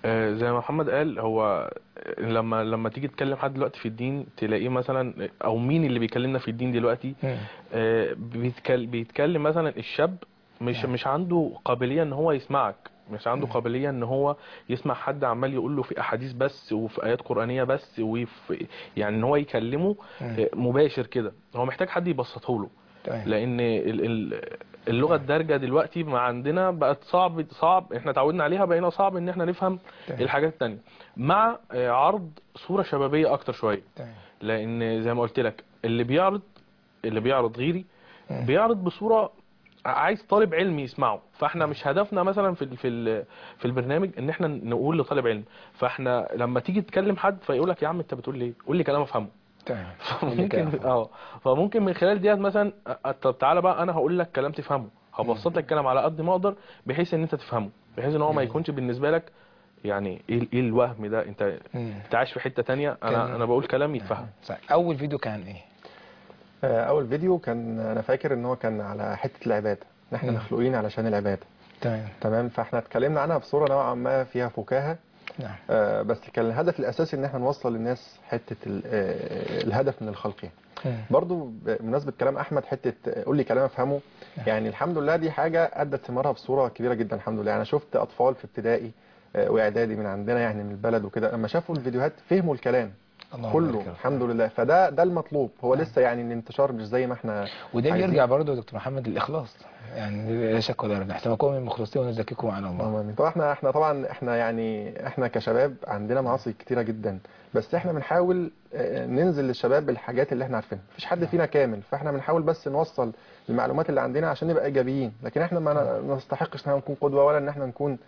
آه، زي ما محمد قال هو لما لما تيجي تكلم حد دلوقتي في الدين تلاقيه مثلا او مين اللي بيكلمنا في الدين دلوقتي مم. آه، بيتكل- بيتكلم مثلا الشاب مش نعم. مش عنده قابلية ان هو يسمعك مش عنده مم. قابلية ان هو يسمع حد عمال يقول له في احاديث بس وفي ايات قرآنية بس وفي يعني ان هو يكلمه مم. آه، مباشر كده هو محتاج حد يبسطه له تمام لان ال- ال- اللغه الدارجه دلوقتي ما عندنا بقت صعب صعب احنا اتعودنا عليها بقينا صعب ان احنا نفهم تمام. الحاجات التانية مع آه، عرض صوره شبابيه اكتر شويه تمام لان زي ما قلت لك اللي بيعرض اللي بيعرض غيري مم. بيعرض بصوره عايز طالب علم يسمعه فاحنا مش هدفنا مثلا في ال- في ال- في البرنامج ان احنا نقول لطالب علم فاحنا لما تيجي تكلم حد فيقول لك يا عم انت بتقول ليه قول لي كلام افهمه تمام فممكن اه فممكن من خلال ديت مثلا أ- طب تعالى بقى انا هقول لك كلام تفهمه هبسط لك الكلام على قد ما اقدر بحيث ان انت تفهمه بحيث ان هو ما جميل. يكونش بالنسبه لك يعني ايه ايه الوهم ده انت مم. انت عايش في حته تانية كان- انا انا بقول كلام يتفهم صح. اول فيديو كان ايه آه، اول فيديو كان انا فاكر ان هو كان على حته العباده ان احنا مم. مخلوقين علشان العباده تمام تمام فاحنا اتكلمنا عنها بصوره نوعا ما فيها فكاهه نعم آه، بس كان الهدف الاساسي ان احنا نوصل للناس حته ال- آه، الهدف من الخلق يعني مم. برضو بمناسبه كلام احمد حته آه، قول لي كلام افهمه يعني الحمد لله دي حاجه ادت ثمارها بصوره كبيره جدا الحمد لله انا شفت اطفال في ابتدائي آه، واعدادي من عندنا يعني من البلد وكده لما شافوا الفيديوهات فهموا الكلام اللهم كله بارك يا رب. الحمد لله فده ده المطلوب هو لسه يعني الانتشار مش زي ما احنا وده عايزين. بيرجع برضه يا دكتور محمد للاخلاص يعني لا شك ولا ريب احسن اكون من المخلصين ونزكيكم على الله اللهم امين طبعا احنا احنا طبعا احنا يعني احنا كشباب عندنا معاصي كتيره جدا بس احنا بنحاول آه، ننزل للشباب بالحاجات اللي احنا عارفينها مفيش حد فينا كامل فاحنا بنحاول بس نوصل المعلومات اللي عندنا عشان نبقى ايجابيين لكن احنا ما نستحقش ان احنا نكون قدوه ولا ان احنا نكون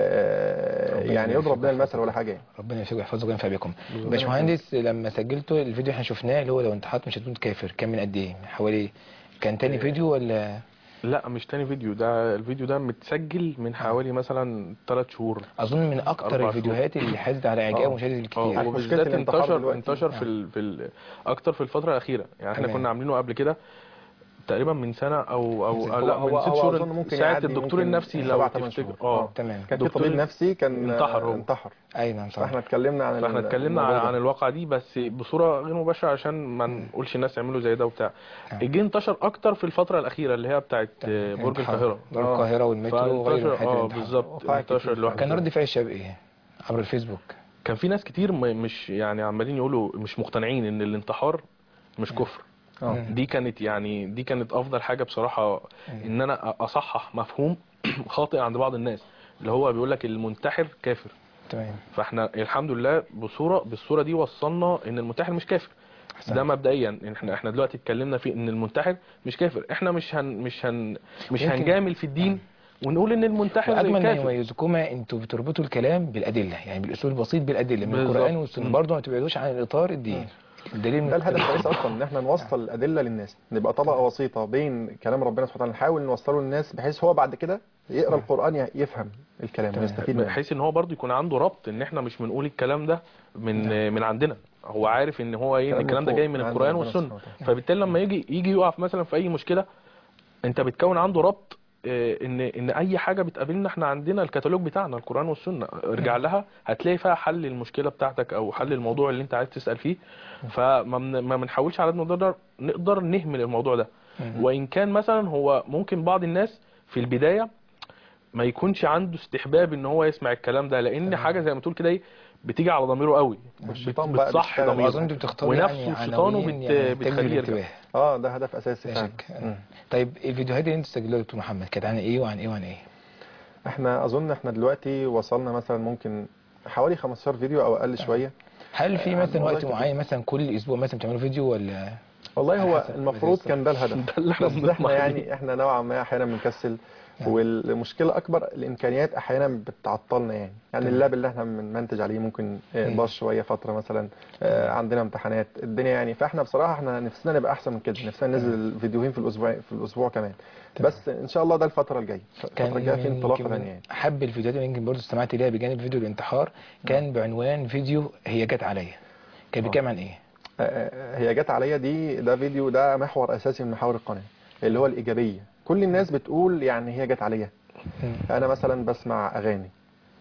آه، ربنا يعني يضرب بنا يوفقك. المثل ولا حاجه يعني. ربنا يوفقك ويحفظك وينفع بكم باشمهندس لما سجلته الفيديو احنا شفناه اللي هو لو انت حاطط مش هتكون كافر كان من قد ايه حوالي كان تاني فيديو ولا لا مش تاني فيديو ده الفيديو ده متسجل من حوالي مثلا 3 شهور اظن من اكتر أربع الفيديوهات اللي حازت على اعجاب آه. ومشاهدات الكتير عارف مشكلة وبالذات الانتحار انتشر دلوقتي؟ انتشر في ال في ال اكتر في الفتره الاخيره يعني احنا تمام. كنا عاملينه قبل كده تقريبا من سنه او او, هو- أو لا هو- من ست هو شهور أظن ممكن ساعه يعدي الدكتور ممكن النفسي سبع لو تمن تفتكر شهور. اه تمام كان في دكتور طبيب نفسي كان انتحر هو. انتحر اي نعم صح فاحنا اتكلمنا عن فاحنا اتكلمنا الموضوع عن, ده. عن الواقعه دي بس بصوره غير مباشره عشان ما نقولش الناس يعملوا زي ده وبتاع نعم. الجه انتشر اكتر في الفتره الاخيره اللي هي بتاعت تمام. برج انتحار. القاهره برج القاهره والمترو وغيره من فانتشر حيث اه الانتحار. بالظبط وقع انتشر كتير. لوحده كان رد فعل الشباب ايه عبر الفيسبوك كان في ناس كتير م- مش يعني عمالين يقولوا مش مقتنعين ان الانتحار مش كفر اه مم. دي كانت يعني دي كانت افضل حاجه بصراحه ان انا اصحح مفهوم خاطئ عند بعض الناس اللي هو بيقول لك المنتحر كافر تمام فاحنا الحمد لله بصوره بالصوره دي وصلنا ان المنتحر مش كافر ده مبدئيا احنا احنا دلوقتي اتكلمنا في ان المنتحر مش كافر احنا مش هن مش هن مش يمكن- هنجامل في الدين ونقول ان المنتحر واجمل ما كافر يميزكما انتوا بتربطوا الكلام بالادله يعني بالاسلوب البسيط بالادله من بالظبط. القران والسنه مم. برضه ما تبعدوش عن الاطار الديني الدليل من ده الهدف الكتاب. الرئيسي اصلا ان احنا نوصل الادله للناس نبقى طبقه وسيطه بين كلام ربنا سبحانه وتعالى نحاول نوصله للناس بحيث هو بعد كده يقرا القران ي- يفهم الكلام تمام. ويستفيد منه بحيث ان هو برضو يكون عنده ربط ان احنا مش بنقول الكلام ده من من عندنا هو عارف ان هو ايه إن كلام الكلام ده مفهوم جاي من من عند القران ربنا والسنه سبحانه وتعالى. فبالتالي لما يجي يجي يقف مثلا في اي مشكله انت بتكون عنده ربط آه، ان ان اي حاجه بتقابلنا احنا عندنا الكتالوج بتاعنا القران والسنه ارجع لها هتلاقي فيها حل المشكله بتاعتك او حل الموضوع اللي انت عايز تسال فيه فما من- ما بنحاولش على قد ما نقدر نقدر نهمل الموضوع ده مم. وان كان مثلا هو ممكن بعض الناس في البدايه ما يكونش عنده استحباب ان هو يسمع الكلام ده لان حاجه زي ما تقول كده ايه بتيجي على ضميره قوي والشيطان بت- بقى بتصح بيشتغل. ضميره واظن انتوا بتختاروا ونفسه يعني شيطانه عناوين بت- يعني بتخليه تجذب يرجع. الانتباه اه ده هدف اساسي لا فعلا شك مم. طيب الفيديوهات اللي انت سجلتها يا دكتور محمد كانت عن ايه وعن ايه وعن ايه احنا اظن احنا دلوقتي وصلنا مثلا ممكن حوالي 15 فيديو او اقل شويه هل في آه، مثلا والله وقت كتير. معين مثلا كل اسبوع مثلا بتعملوا فيديو ولا والله هو حسب المفروض بالظبط. كان ده الهدف ده اللي احنا بس بنطمح احنا ليه. يعني احنا نوعا ما احيانا بنكسل نعم. والمشكله اكبر الامكانيات احيانا بتعطلنا يعني يعني تمام. اللاب اللي احنا بنمنتج عليه ممكن آه، مم. باظ شويه فتره مثلا آه، عندنا امتحانات الدنيا يعني فاحنا بصراحه احنا نفسنا نبقى احسن من كده نفسنا ننزل فيديوهين في الاسبوع في الاسبوع كمان تمام. بس ان شاء الله ده الفتره الجايه الفتره الجايه في انطلاقه يمكن ثانيه من يعني حب الفيديوهات اللي يمكن برضه استمعت ليها بجانب فيديو الانتحار كان بعنوان فيديو هي جت عليا كان بيتكلم عن ايه آه، آه، هي جت عليا دي ده فيديو ده محور اساسي من محاور القناه اللي هو الايجابيه كل الناس بتقول يعني هي جت عليا مم. انا مثلا بسمع اغاني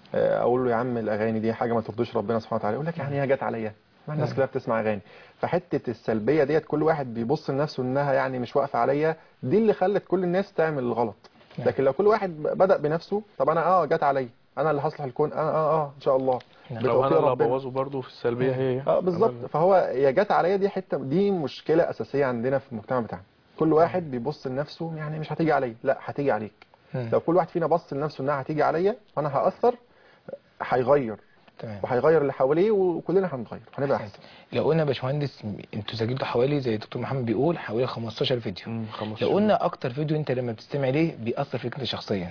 آه، اقول له يا عم الاغاني دي حاجه ما ترضيش ربنا سبحانه وتعالى يقول لك يعني هي جت عليا ما الناس كلها بتسمع اغاني فحته السلبيه ديت كل واحد بيبص لنفسه انها يعني مش واقفه عليا دي اللي خلت كل الناس تعمل الغلط نعم. لكن لو كل واحد بدا بنفسه طب انا اه جت عليا انا اللي هصلح الكون انا اه اه ان شاء الله نعم. لو بتوفيق انا اللي ربنا. ابوظه برضه في السلبيه هي اه بالظبط فهو يا جت عليا دي حته دي مشكله اساسيه عندنا في المجتمع بتاعنا كل واحد بيبص لنفسه يعني مش هتيجي عليا لا هتيجي عليك مم. لو كل واحد فينا بص لنفسه انها هتيجي عليا وانا هاثر هيغير تمام وهيغير اللي حواليه وكلنا هنتغير هنبقى أحسنت. احسن لو قلنا يا باشمهندس انتوا سجلتوا حوالي زي دكتور محمد بيقول حوالي 15 فيديو مم، 15 لو قلنا اكتر فيديو انت لما بتستمع ليه بيأثر فيك انت شخصيا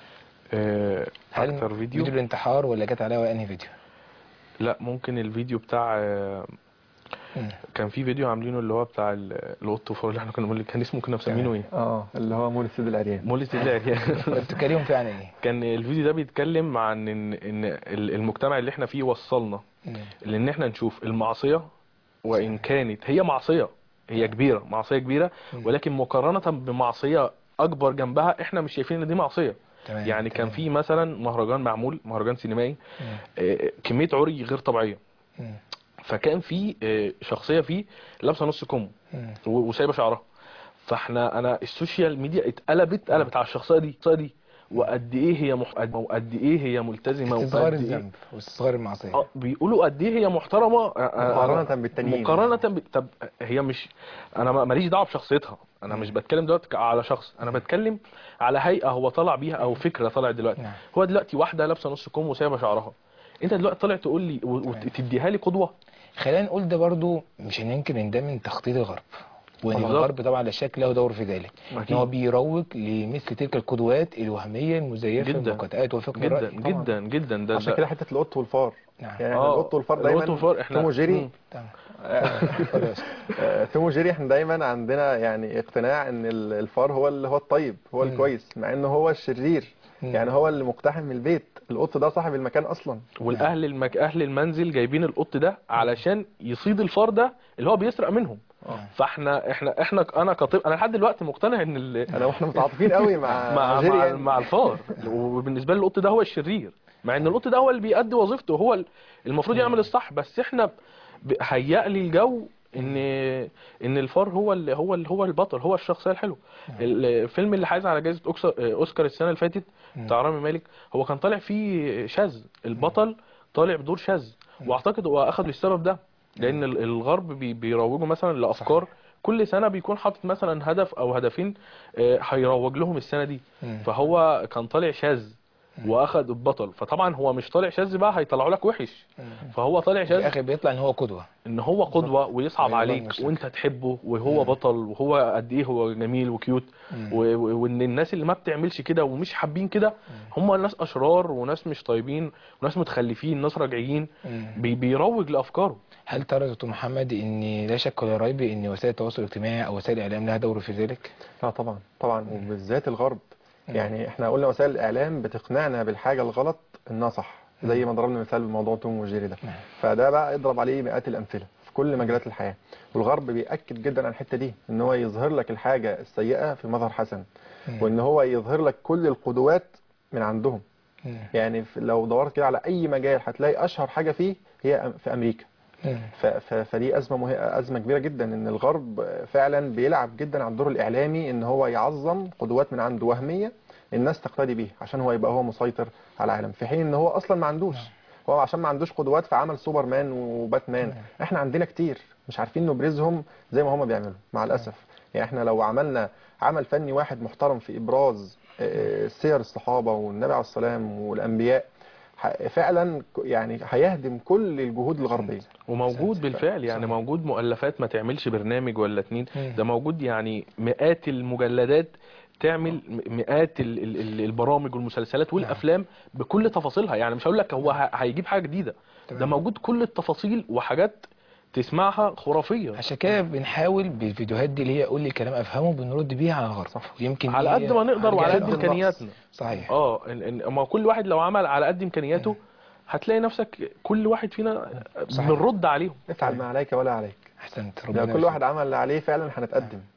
آه، هل اكتر فيديو فيديو الانتحار ولا جت عليا ولا انهي فيديو لا ممكن الفيديو بتاع آه، مم. كان في فيديو عاملينه اللي هو بتاع ال- القط والفار اللي احنا كنا بنقول كان اسمه كنا مسمينه ايه اه اللي هو مول السيد العريان مولد العريان بتتكلموا فيه عن ايه كان الفيديو ده بيتكلم عن ان ان ال- المجتمع اللي احنا فيه وصلنا مم. لان احنا نشوف المعصيه وان كانت هي معصيه هي كبيره معصيه كبيره ولكن مقارنه بمعصيه اكبر جنبها احنا مش شايفين ان دي معصيه تمام يعني كان تمام. في مثلا مهرجان معمول مهرجان سينمائي مم. آه، كميه عري غير طبيعيه مم. فكان في آه، شخصيه فيه لابسه نص كم مم. و- وسايبه شعرها فاحنا انا السوشيال ميديا اتقلبت اتقلبت على الشخصيه دي الشخصيه دي وقد ايه هي مح... وقد ايه هي ملتزمه استصغار وقد ايه الذنب واستصغار المعصيه اه بيقولوا قد ايه هي محترمه آه، آه، مقارنة بالتانيين. مقارنه ب... طب هي مش انا ما- ماليش دعوه بشخصيتها انا مش بتكلم دلوقتي على شخص انا بتكلم على هيئه هو طلع بيها او فكره طلعت دلوقتي نعم. هو دلوقتي واحده لابسه نص كم وسايبه شعرها انت دلوقتي طالع تقول لي و- وتديها لي قدوه خلينا نقول ده برضو مش هننكر ان ده من تخطيط الغرب وان بالظبط. الغرب طبعا لا شك له دور في ذلك ان أكيد. هو بيروج لمثل تلك القدوات الوهميه المزيفه جدا. المقاطعات وفقه جدا الراي طبعاً. جدا جدا ده عشان ده- كده حته القط والفار نعم يعني احنا آه، القط والفار دايما القط والفار إحنا- توم وجيري مم. تمام آه، آه، توم وجيري احنا دايما عندنا يعني اقتناع ان ال- الفار هو اللي هو الطيب هو مم. الكويس مع انه هو الشرير مم. يعني هو اللي مقتحم البيت القط ده صاحب المكان اصلا والاهل المك... اهل المنزل جايبين القط ده علشان يصيد الفار ده اللي هو بيسرق منهم نعم. فاحنا احنا احنا انا كطيب انا لحد دلوقتي مقتنع ان ال... انا واحنا متعاطفين قوي مع مع جيري مع, يعني. مع الفار وبالنسبه لي القط ده هو الشرير مع ان القط ده هو اللي بيأدي وظيفته هو ال- المفروض يعمل الصح بس احنا ب- هيأ لي الجو ان ان الفار هو اللي هو اللي هو البطل هو الشخصيه الحلوه الفيلم اللي حاز على جائزه أوكسا- اوسكار السنه اللي فاتت بتاع رامي مالك هو كان طالع فيه شاذ البطل طالع بدور شاذ واعتقد هو اخذ للسبب ده لان ال- الغرب بي- بيروجوا مثلا لافكار كل سنه بيكون حاطط مثلا هدف او هدفين آه، هيروج لهم السنه دي مم. فهو كان طالع شاذ واخد البطل فطبعا هو مش طالع شاذ بقى هيطلعوا لك وحش فهو طالع في شاذ الاخر بيطلع ان هو قدوه ان هو قدوه ويصعب ويبقى عليك المشرك. وانت تحبه وهو بطل وهو قد ايه هو جميل وكيوت مم. و- و- وان الناس اللي ما بتعملش كده ومش حابين كده هم ناس اشرار وناس مش طيبين وناس متخلفين ناس راجعين مم. بي بيروج لافكاره هل ترى يا دكتور محمد ان لا شك ولا ريب ان وسائل التواصل الاجتماعي او وسائل الاعلام لها دور في ذلك؟ لا طبعا طبعا وبالذات الغرب يعني احنا قلنا وسائل الاعلام بتقنعنا بالحاجه الغلط انها صح زي ما ضربنا مثال بموضوع توم وجيري ده فده بقى اضرب عليه مئات الامثله في كل مجالات الحياه والغرب بياكد جدا على الحته دي ان هو يظهر لك الحاجه السيئه في مظهر حسن وان هو يظهر لك كل القدوات من عندهم مم. يعني في- لو دورت كده على اي مجال هتلاقي اشهر حاجه فيه هي أم- في امريكا مم. ف- ف- فدي ازمه مه... ازمه كبيره جدا ان الغرب فعلا بيلعب جدا على الدور الاعلامي ان هو يعظم قدوات من عنده وهميه الناس تقتدي بيه عشان هو يبقى هو مسيطر على العالم في حين ان هو اصلا ما عندوش هو عشان ما عندوش قدوات فعمل سوبرمان وباتمان احنا عندنا كتير مش عارفين نبرزهم زي ما هما بيعملوا مع الاسف يعني احنا لو عملنا عمل فني واحد محترم في ابراز آه، سير الصحابه والنبي عليه السلام والانبياء ح- فعلا ك- يعني هيهدم كل الجهود الغربيه وموجود بالفعل يعني صحيح. موجود مؤلفات ما تعملش برنامج ولا اتنين مم. ده موجود يعني مئات المجلدات تعمل م- مئات ال- ال- ال- البرامج والمسلسلات والافلام بكل تفاصيلها يعني مش هقول لك هو ه- هيجيب حاجه جديده ده تمام. موجود كل التفاصيل وحاجات تسمعها خرافيه عشان كده بنحاول بالفيديوهات دي اللي هي قول لي كلام افهمه بنرد بيها على الغرب ويمكن على دي قد ما نقدر وعلى حاجة قد جدا امكانياتنا صحيح اه إن- إن- ما كل واحد لو عمل على قد امكانياته هتلاقي نفسك كل واحد فينا صحيح. بنرد عليهم افعل ما عليك ولا عليك احسنت لو ربنا كل يوفقك. واحد عمل اللي عليه فعلا هنتقدم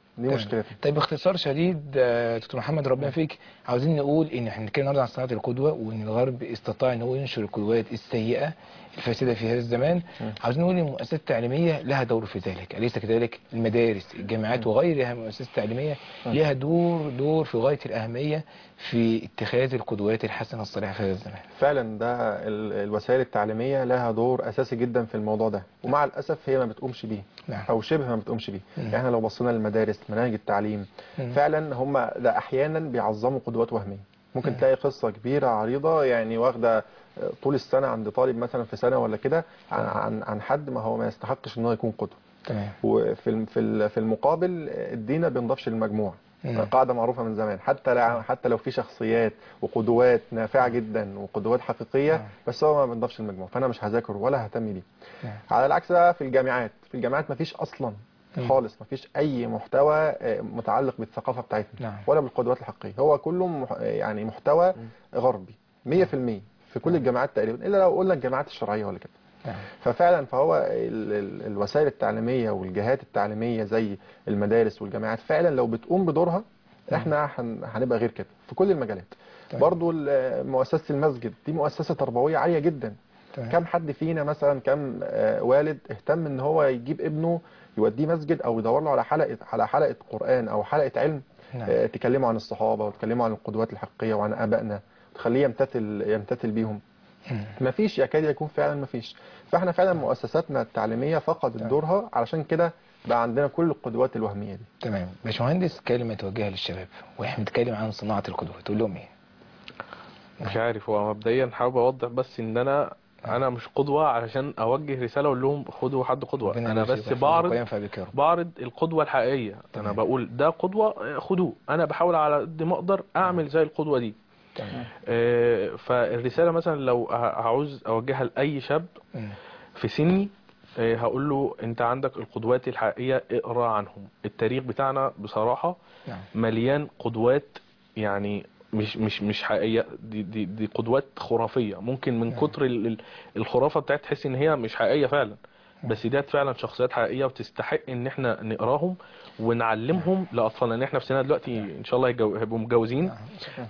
دي تمام. مشكلتنا طيب باختصار شديد آه، دكتور محمد ربنا فيك عاوزين نقول ان احنا بنتكلم النهارده عن صناعه القدوه وان الغرب استطاع ان هو ينشر القدوات السيئه الفاسده في هذا الزمان عاوزين نقول ان المؤسسات التعليميه لها دور في ذلك اليس كذلك المدارس الجامعات وغيرها من المؤسسات التعليميه لها دور دور في غايه الاهميه في اتخاذ القدوات الحسنه الصالحه في هذا الزمان فعلا ده ال- الوسائل التعليميه لها دور اساسي جدا في الموضوع ده ومع الاسف هي ما بتقومش بيه نعم. او شبه ما بتقومش بيه مم. يعني احنا لو بصينا للمدارس مناهج التعليم مم. فعلا هم ده احيانا بيعظموا قدوات وهميه ممكن مم. تلاقي قصه كبيره عريضه يعني واخده طول السنه عند طالب مثلا في سنه ولا كده عن عن عن حد ما هو ما يستحقش ان هو يكون قدوه تمام وفي الم- في ال- في المقابل الدين ما بينضافش للمجموع مم. قاعده معروفه من زمان حتى لو حتى لو في شخصيات وقدوات نافعه جدا وقدوات حقيقيه نعم. بس هو ما بينضافش للمجموع فانا مش هذاكر ولا ههتم بيه نعم. على العكس بقى في الجامعات في الجامعات ما فيش اصلا مم. خالص ما فيش اي محتوى آه، متعلق بالثقافه بتاعتنا نعم. ولا بالقدوات الحقيقيه هو كله مح- يعني محتوى غربي 100% في كل الجامعات تقريبا الا لو قلنا الجامعات الشرعيه ولا كده نعم. ففعلا فهو ال ال الوسائل التعليميه والجهات التعليميه زي المدارس والجامعات فعلا لو بتقوم بدورها احنا هن- هنبقى غير كده في كل المجالات تمام. برضو ال- مؤسسه المسجد دي مؤسسه تربويه عاليه جدا تمام. كم حد فينا مثلا كم آه، والد اهتم ان هو يجيب ابنه يوديه مسجد او يدور له على حلقه على حلقه قران او حلقه علم نعم. آه، تكلمه عن الصحابه وتكلمه عن القدوات الحقيقيه وعن ابائنا تخليه يمتثل يمتثل بيهم مم. ما فيش يكاد يكون فعلا ما فيش فاحنا فعلا مؤسساتنا التعليميه فقدت دورها علشان كده بقى عندنا كل القدوات الوهميه دي تمام باشمهندس كلمه توجهها للشباب واحنا بنتكلم عن صناعه القدوه تقول لهم ايه مش عارف هو مبدئيا حابب اوضح بس ان انا انا مش قدوه علشان اوجه رساله اقول لهم خدوا حد قدوه ربنا انا يبارك بس فيك بعرض وينفع بك يا رب بعرض القدوه الحقيقيه انا تمام. بقول ده قدوه خدوه انا بحاول على قد ما اقدر اعمل زي القدوه دي تمام آه، فالرساله مثلا لو ه- هعوز اوجهها لاي شاب مم. في سني آه، هقول له انت عندك القدوات الحقيقيه اقرا عنهم التاريخ بتاعنا بصراحه نعم مليان قدوات يعني مش مش مش حقيقيه دي دي دي قدوات خرافيه ممكن من نعم. كتر ال- ال- الخرافه بتاعت تحس ان هي مش حقيقيه فعلا بس ديت فعلا شخصيات حقيقيه وتستحق ان احنا نقراهم ونعلمهم لاطفالنا ان احنا في سنه دلوقتي ان شاء الله يتجو- هيبقوا متجوزين نعم.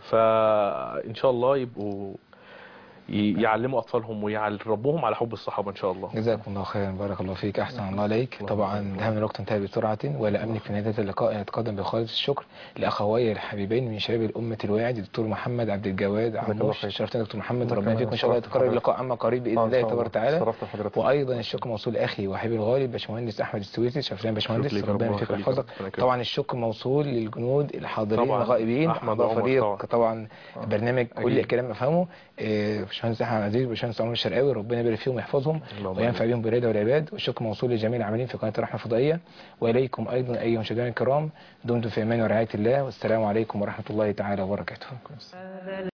فان شاء الله يبقوا ي- يعلموا اطفالهم ويربوهم على حب الصحابه ان شاء الله جزاكم الله خيرا بارك الله فيك احسن الله عليك طبعا دهم الوقت انتهى بسرعه ولا املك في نهايه هذا اللقاء ان اتقدم بخالص الشكر لاخوي الحبيبين من شباب الامه الواعد الدكتور محمد عبد الجواد الله عموش خير. شرفتنا دكتور محمد الله ربنا كمان يفيكم ان شاء الله شرفت يتكرر حضرتك. اللقاء عما قريب باذن آه، إن الله شاء تبارك وتعالى شرفت حضرتك وايضا الشكر موصول لاخي وحبيبي الغالي باشمهندس احمد السويسي شرفتنا يا باشمهندس شكرا لك، ربنا ربنا يفيك يخليك، ويحفظك ربنا يكرمك. طبعا الشكر موصول للجنود الحاضرين طبعاً. الغائبين أحمد اعضاء وعمر فريق طبعاً. طبعا برنامج كل أكيد. كلام افهمه آه، باشمهندس احمد عزيز وباشمهندس عمر الشرقاوي ربنا يبارك فيهم ويحفظهم اللهم وينفع بهم بالرضا والعباد والشكر موصول لجميع العاملين في قناه الرحمه الفضائيه واليكم ايضا ايها المشاهدين الكرام دمتم في امان ورعايه الله والسلام عليكم ورحمه الله تعالى وبركاته